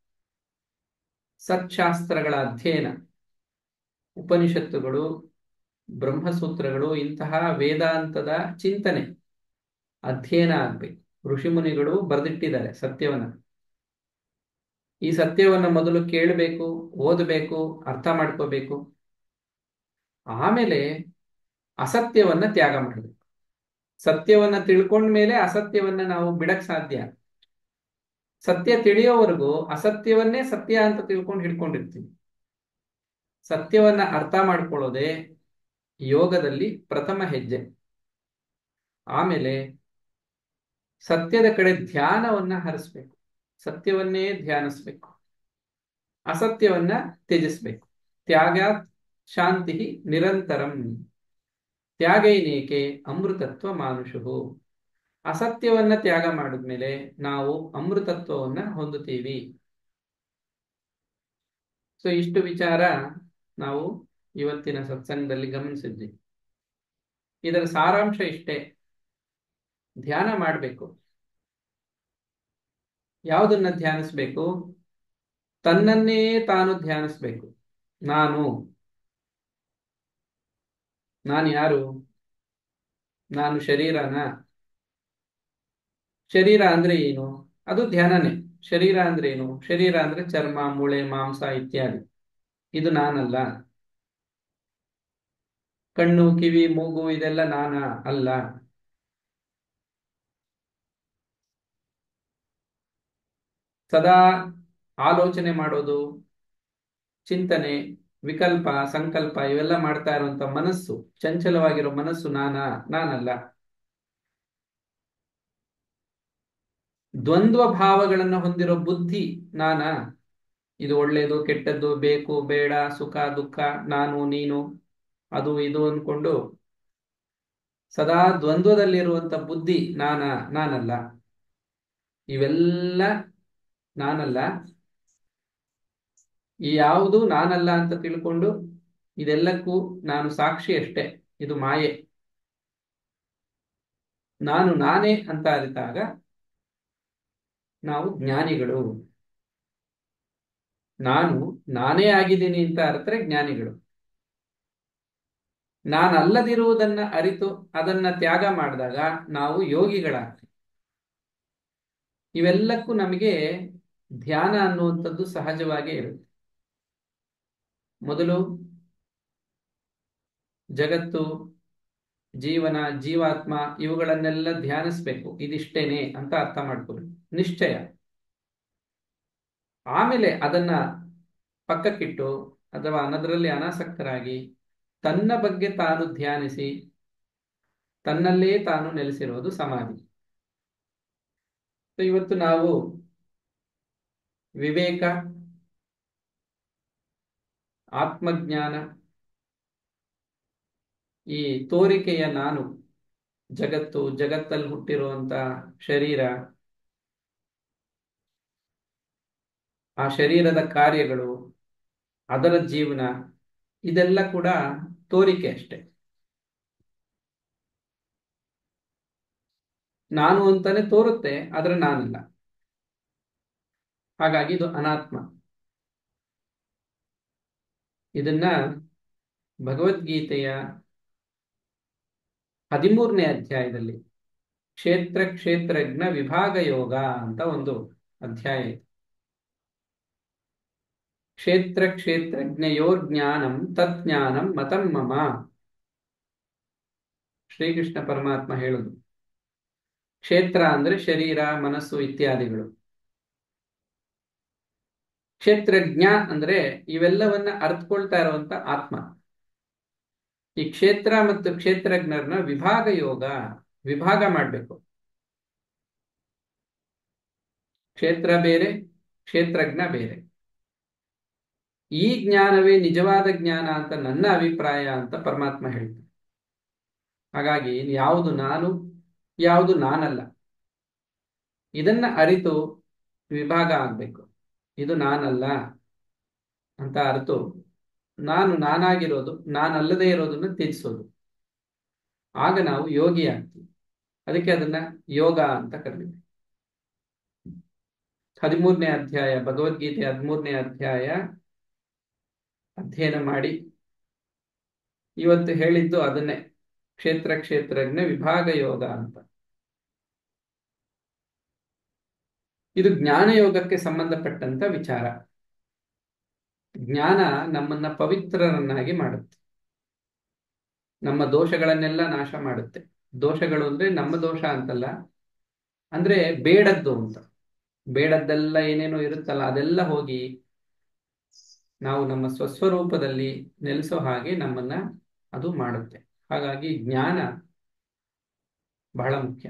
ಸತ್ಶಾಸ್ತ್ರಗಳ ಅಧ್ಯಯನ ಉಪನಿಷತ್ತುಗಳು ಬ್ರಹ್ಮಸೂತ್ರಗಳು ಇಂತಹ ವೇದಾಂತದ ಚಿಂತನೆ ಅಧ್ಯಯನ ಆಗ್ಬೇಕು ಋಷಿಮುನಿಗಳು ಬರೆದಿಟ್ಟಿದ್ದಾರೆ ಸತ್ಯವನ್ನ ಈ ಸತ್ಯವನ್ನ ಮೊದಲು ಕೇಳಬೇಕು ಓದಬೇಕು ಅರ್ಥ ಮಾಡ್ಕೋಬೇಕು ಆಮೇಲೆ ಅಸತ್ಯವನ್ನ ತ್ಯಾಗ ಮಾಡಬೇಕು ಸತ್ಯವನ್ನ ತಿಳ್ಕೊಂಡ ಮೇಲೆ ಅಸತ್ಯವನ್ನ ನಾವು ಬಿಡಕ್ ಸಾಧ್ಯ ಸತ್ಯ ತಿಳಿಯೋವರೆಗೂ ಅಸತ್ಯವನ್ನೇ ಸತ್ಯ ಅಂತ ತಿಳ್ಕೊಂಡು ಹಿಡ್ಕೊಂಡಿರ್ತೀವಿ ಸತ್ಯವನ್ನ ಅರ್ಥ ಮಾಡ್ಕೊಳ್ಳೋದೇ ಯೋಗದಲ್ಲಿ ಪ್ರಥಮ ಹೆಜ್ಜೆ ಆಮೇಲೆ ಸತ್ಯದ ಕಡೆ ಧ್ಯಾನವನ್ನ ಹರಿಸ್ಬೇಕು ಸತ್ಯವನ್ನೇ ಧ್ಯಾನಿಸ್ಬೇಕು ಅಸತ್ಯವನ್ನ ತ್ಯಜಿಸ್ಬೇಕು ತ್ಯಾಗ ಶಾಂತಿ ನಿರಂತರಂ ತ್ಯಾಗೈನೇಕೆ ಅಮೃತತ್ವ ಮಾನುಷು ಅಸತ್ಯವನ್ನ ತ್ಯಾಗ ಮಾಡಿದ್ಮೇಲೆ ನಾವು ಅಮೃತತ್ವವನ್ನ ಹೊಂದುತ್ತೀವಿ ಸೊ ಇಷ್ಟು ವಿಚಾರ ನಾವು ಇವತ್ತಿನ ಸತ್ಸಂಗದಲ್ಲಿ ಗಮನಿಸಿದ್ವಿ ಇದರ ಸಾರಾಂಶ ಇಷ್ಟೇ ಧ್ಯಾನ ಮಾಡಬೇಕು ಯಾವುದನ್ನ ಧ್ಯಾನಿಸ್ಬೇಕು ತನ್ನನ್ನೇ ತಾನು ಧ್ಯಾನಿಸ್ಬೇಕು ನಾನು ನಾನು ಯಾರು ನಾನು ಶರೀರನ ಶರೀರ ಅಂದ್ರೆ ಏನು ಅದು ಧ್ಯಾನನೇ ಶರೀರ ಅಂದ್ರೆ ಏನು ಶರೀರ ಅಂದ್ರೆ ಚರ್ಮ ಮೂಳೆ ಮಾಂಸ ಇತ್ಯಾದಿ ಇದು ನಾನಲ್ಲ ಕಣ್ಣು ಕಿವಿ ಮೂಗು ಇದೆಲ್ಲ ನಾನ ಅಲ್ಲ ಸದಾ ಆಲೋಚನೆ ಮಾಡೋದು ಚಿಂತನೆ ವಿಕಲ್ಪ ಸಂಕಲ್ಪ ಇವೆಲ್ಲ ಮಾಡ್ತಾ ಇರುವಂತ ಮನಸ್ಸು ಚಂಚಲವಾಗಿರೋ ಮನಸ್ಸು ನಾನಾ ನಾನಲ್ಲ ದ್ವಂದ್ವ ಭಾವಗಳನ್ನು ಹೊಂದಿರೋ ಬುದ್ಧಿ ನಾನಾ ಇದು ಒಳ್ಳೇದು ಕೆಟ್ಟದ್ದು ಬೇಕು ಬೇಡ ಸುಖ ದುಃಖ ನಾನು ನೀನು ಅದು ಇದು ಅಂದ್ಕೊಂಡು ಸದಾ ದ್ವಂದ್ವದಲ್ಲಿರುವಂತ ಬುದ್ಧಿ ನಾನ ನಾನಲ್ಲ ಇವೆಲ್ಲ ನಾನಲ್ಲ ಈ ಯಾವುದು ನಾನಲ್ಲ ಅಂತ ತಿಳ್ಕೊಂಡು ಇದೆಲ್ಲಕ್ಕೂ ನಾನು ಸಾಕ್ಷಿ ಅಷ್ಟೇ ಇದು ಮಾಯೆ ನಾನು ನಾನೇ ಅಂತ ಅರಿತಾಗ ನಾವು ಜ್ಞಾನಿಗಳು ನಾನು ನಾನೇ ಆಗಿದ್ದೀನಿ ಅಂತ ಅರ್ಥರೆ ಜ್ಞಾನಿಗಳು ನಾನಲ್ಲದಿರುವುದನ್ನ ಅರಿತು ಅದನ್ನ ತ್ಯಾಗ ಮಾಡಿದಾಗ ನಾವು ಯೋಗಿಗಳಾಗ್ತೀವಿ ಇವೆಲ್ಲಕ್ಕೂ ನಮಗೆ ಧ್ಯಾನ ಅನ್ನುವಂಥದ್ದು ಸಹಜವಾಗೇ ಇರುತ್ತೆ ಮೊದಲು ಜಗತ್ತು ಜೀವನ ಜೀವಾತ್ಮ ಇವುಗಳನ್ನೆಲ್ಲ ಧ್ಯಾನಿಸ್ಬೇಕು ಇದಿಷ್ಟೇನೆ ಅಂತ ಅರ್ಥ ಮಾಡ್ಕೋಬೇಕು ನಿಶ್ಚಯ ಆಮೇಲೆ ಅದನ್ನ ಪಕ್ಕಕ್ಕಿಟ್ಟು ಅಥವಾ ಅನ್ನದರಲ್ಲಿ ಅನಾಸಕ್ತರಾಗಿ ತನ್ನ ಬಗ್ಗೆ ತಾನು ಧ್ಯಾನಿಸಿ ತನ್ನಲ್ಲೇ ತಾನು ನೆಲೆಸಿರುವುದು ಸಮಾಧಿ ಇವತ್ತು ನಾವು ವಿವೇಕ ಆತ್ಮಜ್ಞಾನ ಈ ತೋರಿಕೆಯ ನಾನು ಜಗತ್ತು ಜಗತ್ತಲ್ಲಿ ಹುಟ್ಟಿರುವಂತ ಶರೀರ ಆ ಶರೀರದ ಕಾರ್ಯಗಳು ಅದರ ಜೀವನ ಇದೆಲ್ಲ ಕೂಡ ತೋರಿಕೆ ಅಷ್ಟೆ ನಾನು ಅಂತಾನೆ ತೋರುತ್ತೆ ಆದ್ರೆ ನಾನಲ್ಲ ಹಾಗಾಗಿ ಇದು ಅನಾತ್ಮ ಇದನ್ನ ಭಗವದ್ಗೀತೆಯ ಹದಿಮೂರನೇ ಅಧ್ಯಾಯದಲ್ಲಿ ಕ್ಷೇತ್ರ ಕ್ಷೇತ್ರಜ್ಞ ವಿಭಾಗ ಯೋಗ ಅಂತ ಒಂದು ಅಧ್ಯಾಯ ಇದೆ ಕ್ಷೇತ್ರ ಕ್ಷೇತ್ರಜ್ಞಯೋರ್ ಜ್ಞಾನಂ ತಜ್ಞಾನಂ ಮತಂ ಮಮ ಶ್ರೀಕೃಷ್ಣ ಪರಮಾತ್ಮ ಹೇಳುದು ಕ್ಷೇತ್ರ ಅಂದ್ರೆ ಶರೀರ ಮನಸ್ಸು ಇತ್ಯಾದಿಗಳು ಕ್ಷೇತ್ರಜ್ಞ ಅಂದ್ರೆ ಇವೆಲ್ಲವನ್ನ ಅರ್ಥಕೊಳ್ತಾ ಇರುವಂತ ಆತ್ಮ ಈ ಕ್ಷೇತ್ರ ಮತ್ತು ಕ್ಷೇತ್ರಜ್ಞರನ್ನ ವಿಭಾಗ ಯೋಗ ವಿಭಾಗ ಮಾಡಬೇಕು ಕ್ಷೇತ್ರ ಬೇರೆ ಕ್ಷೇತ್ರಜ್ಞ ಬೇರೆ ಈ ಜ್ಞಾನವೇ ನಿಜವಾದ ಜ್ಞಾನ ಅಂತ ನನ್ನ ಅಭಿಪ್ರಾಯ ಅಂತ ಪರಮಾತ್ಮ ಹೇಳ್ತಾರೆ ಹಾಗಾಗಿ ಯಾವುದು ನಾನು ಯಾವುದು ನಾನಲ್ಲ ಇದನ್ನ ಅರಿತು ವಿಭಾಗ ಆಗ್ಬೇಕು ಇದು ನಾನಲ್ಲ ಅಂತ ಅರಿತು ನಾನು ನಾನಾಗಿರೋದು ನಾನಲ್ಲದೆ ಇರೋದನ್ನ ತ್ಯಜಿಸೋದು ಆಗ ನಾವು ಯೋಗಿ ಆಗ್ತೀವಿ ಅದಕ್ಕೆ ಅದನ್ನ ಯೋಗ ಅಂತ ಕರೀತೀವಿ ಹದಿಮೂರನೇ ಅಧ್ಯಾಯ ಭಗವದ್ಗೀತೆ ಹದಿಮೂರನೇ ಅಧ್ಯಾಯ ಅಧ್ಯಯನ ಮಾಡಿ ಇವತ್ತು ಹೇಳಿದ್ದು ಅದನ್ನೇ ಕ್ಷೇತ್ರ ಕ್ಷೇತ್ರಜ್ಞ ವಿಭಾಗ ಯೋಗ ಅಂತ ಇದು ಜ್ಞಾನ ಯೋಗಕ್ಕೆ ಸಂಬಂಧಪಟ್ಟಂತ ವಿಚಾರ ಜ್ಞಾನ ನಮ್ಮನ್ನ ಪವಿತ್ರರನ್ನಾಗಿ ಮಾಡುತ್ತೆ ನಮ್ಮ ದೋಷಗಳನ್ನೆಲ್ಲ ನಾಶ ಮಾಡುತ್ತೆ ದೋಷಗಳು ಅಂದ್ರೆ ನಮ್ಮ ದೋಷ ಅಂತಲ್ಲ ಅಂದ್ರೆ ಬೇಡದ್ದು ಅಂತ ಬೇಡದ್ದೆಲ್ಲ ಏನೇನೋ ಇರುತ್ತಲ್ಲ ಅದೆಲ್ಲ ಹೋಗಿ ನಾವು ನಮ್ಮ ಸ್ವಸ್ವರೂಪದಲ್ಲಿ ನೆಲೆಸೋ ಹಾಗೆ ನಮ್ಮನ್ನ ಅದು ಮಾಡುತ್ತೆ ಹಾಗಾಗಿ ಜ್ಞಾನ ಬಹಳ ಮುಖ್ಯ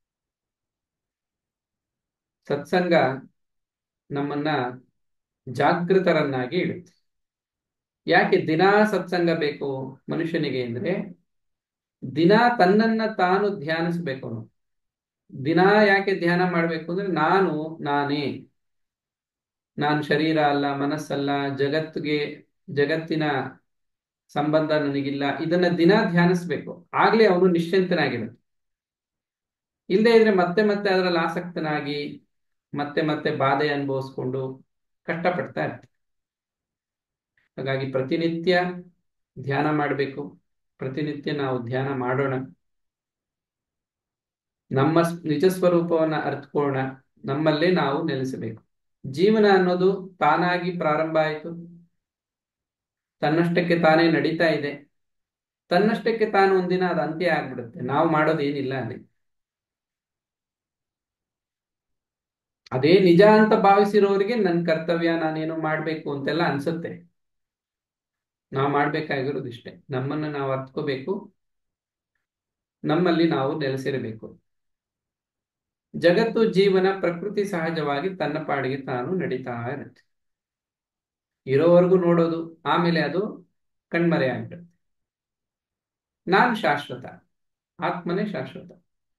ಸತ್ಸಂಗ ನಮ್ಮನ್ನ ಜಾಗೃತರನ್ನಾಗಿ ಇಡುತ್ತೆ ಯಾಕೆ ದಿನಾ ಸತ್ಸಂಗ ಬೇಕು ಮನುಷ್ಯನಿಗೆ ಅಂದ್ರೆ ದಿನ ತನ್ನನ್ನ ತಾನು ಧ್ಯಾನಿಸ್ಬೇಕು ಅವನು ದಿನಾ ಯಾಕೆ ಧ್ಯಾನ ಮಾಡ್ಬೇಕು ಅಂದ್ರೆ ನಾನು ನಾನೇ ನಾನು ಶರೀರ ಅಲ್ಲ ಮನಸ್ಸಲ್ಲ ಜಗತ್ತಿಗೆ ಜಗತ್ತಿನ ಸಂಬಂಧ ನನಗಿಲ್ಲ ಇದನ್ನ ದಿನ ಧ್ಯಾನಿಸ್ಬೇಕು ಆಗ್ಲೇ ಅವನು ನಿಶ್ಚಿಂತನಾಗಿರುತ್ತೆ ಇಲ್ಲದೆ ಇದ್ರೆ ಮತ್ತೆ ಮತ್ತೆ ಅದರಲ್ಲಿ ಆಸಕ್ತನಾಗಿ ಮತ್ತೆ ಮತ್ತೆ ಬಾಧೆ ಅನುಭವಿಸ್ಕೊಂಡು ಕಷ್ಟಪಡ್ತಾ ಇರ್ತಾರೆ ಹಾಗಾಗಿ ಪ್ರತಿನಿತ್ಯ ಧ್ಯಾನ ಮಾಡಬೇಕು ಪ್ರತಿನಿತ್ಯ ನಾವು ಧ್ಯಾನ ಮಾಡೋಣ ನಮ್ಮ ನಿಜ ಸ್ವರೂಪವನ್ನ ಅರ್ಥಕೊಳ್ಳೋಣ ನಮ್ಮಲ್ಲೇ ನಾವು ನೆಲೆಸಬೇಕು ಜೀವನ ಅನ್ನೋದು ತಾನಾಗಿ ಪ್ರಾರಂಭ ಆಯಿತು ತನ್ನಷ್ಟಕ್ಕೆ ತಾನೇ ನಡೀತಾ ಇದೆ ತನ್ನಷ್ಟಕ್ಕೆ ತಾನು ಒಂದಿನ ಅದು ಅಂತ್ಯ ಆಗ್ಬಿಡುತ್ತೆ ನಾವು ಮಾಡೋದೇನಿಲ್ಲ ಅಲ್ಲಿ ಅದೇ ನಿಜ ಅಂತ ಭಾವಿಸಿರೋರಿಗೆ ನನ್ನ ಕರ್ತವ್ಯ ನಾನೇನು ಮಾಡ್ಬೇಕು ಅಂತೆಲ್ಲ ಅನ್ಸುತ್ತೆ ನಾವು ಮಾಡ್ಬೇಕಾಗಿರೋದು ಇಷ್ಟೇ ನಮ್ಮನ್ನ ನಾವು ಅರ್ಥಕೋಬೇಕು ನಮ್ಮಲ್ಲಿ ನಾವು ನೆಲೆಸಿರಬೇಕು ಜಗತ್ತು ಜೀವನ ಪ್ರಕೃತಿ ಸಹಜವಾಗಿ ತನ್ನ ಪಾಡಿಗೆ ತಾನು ನಡೀತಾ ಇರುತ್ತೆ ಇರೋವರೆಗೂ ನೋಡೋದು ಆಮೇಲೆ ಅದು ಕಣ್ಮರೆ ಆಗ್ಬಿಡುತ್ತೆ ನಾನು ಶಾಶ್ವತ ಆತ್ಮನೇ ಶಾಶ್ವತ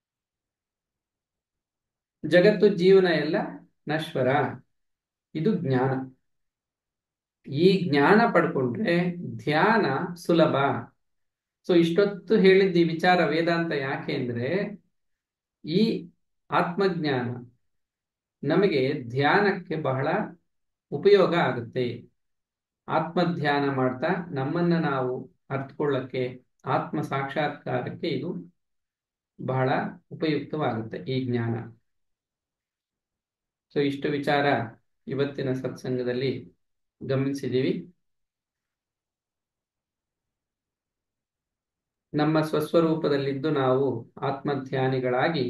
ಜಗತ್ತು ಜೀವನ ಎಲ್ಲ ನಶ್ವರ ಇದು ಜ್ಞಾನ ಈ ಜ್ಞಾನ ಪಡ್ಕೊಂಡ್ರೆ ಧ್ಯಾನ ಸುಲಭ ಸೊ ಇಷ್ಟೊತ್ತು ಹೇಳಿದ್ದ ಈ ವಿಚಾರ ವೇದಾಂತ ಯಾಕೆ ಅಂದ್ರೆ ಈ ಆತ್ಮಜ್ಞಾನ ನಮಗೆ ಧ್ಯಾನಕ್ಕೆ ಬಹಳ ಉಪಯೋಗ ಆಗುತ್ತೆ ಆತ್ಮಧ್ಯಾನ ಮಾಡ್ತಾ ನಮ್ಮನ್ನ ನಾವು ಅರ್ಥಕೊಳ್ಳಕ್ಕೆ ಆತ್ಮ ಸಾಕ್ಷಾತ್ಕಾರಕ್ಕೆ ಇದು ಬಹಳ ಉಪಯುಕ್ತವಾಗುತ್ತೆ ಈ ಜ್ಞಾನ ಸೊ ಇಷ್ಟು ವಿಚಾರ ಇವತ್ತಿನ ಸತ್ಸಂಗದಲ್ಲಿ ಗಮನಿಸಿದ್ದೀವಿ ನಮ್ಮ ಸ್ವಸ್ವರೂಪದಲ್ಲಿದ್ದು ನಾವು ಆತ್ಮಧ್ಯಾನಿಗಳಾಗಿ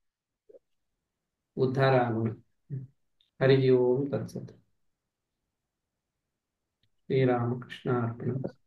ಉದ್ಧಾರ ಆಗೋಣ ಹರಿ ಓಂ ತತ್ಸತ್ ಶ್ರೀರಾಮಕೃಷ್ಣ ಅರ್ಪಣ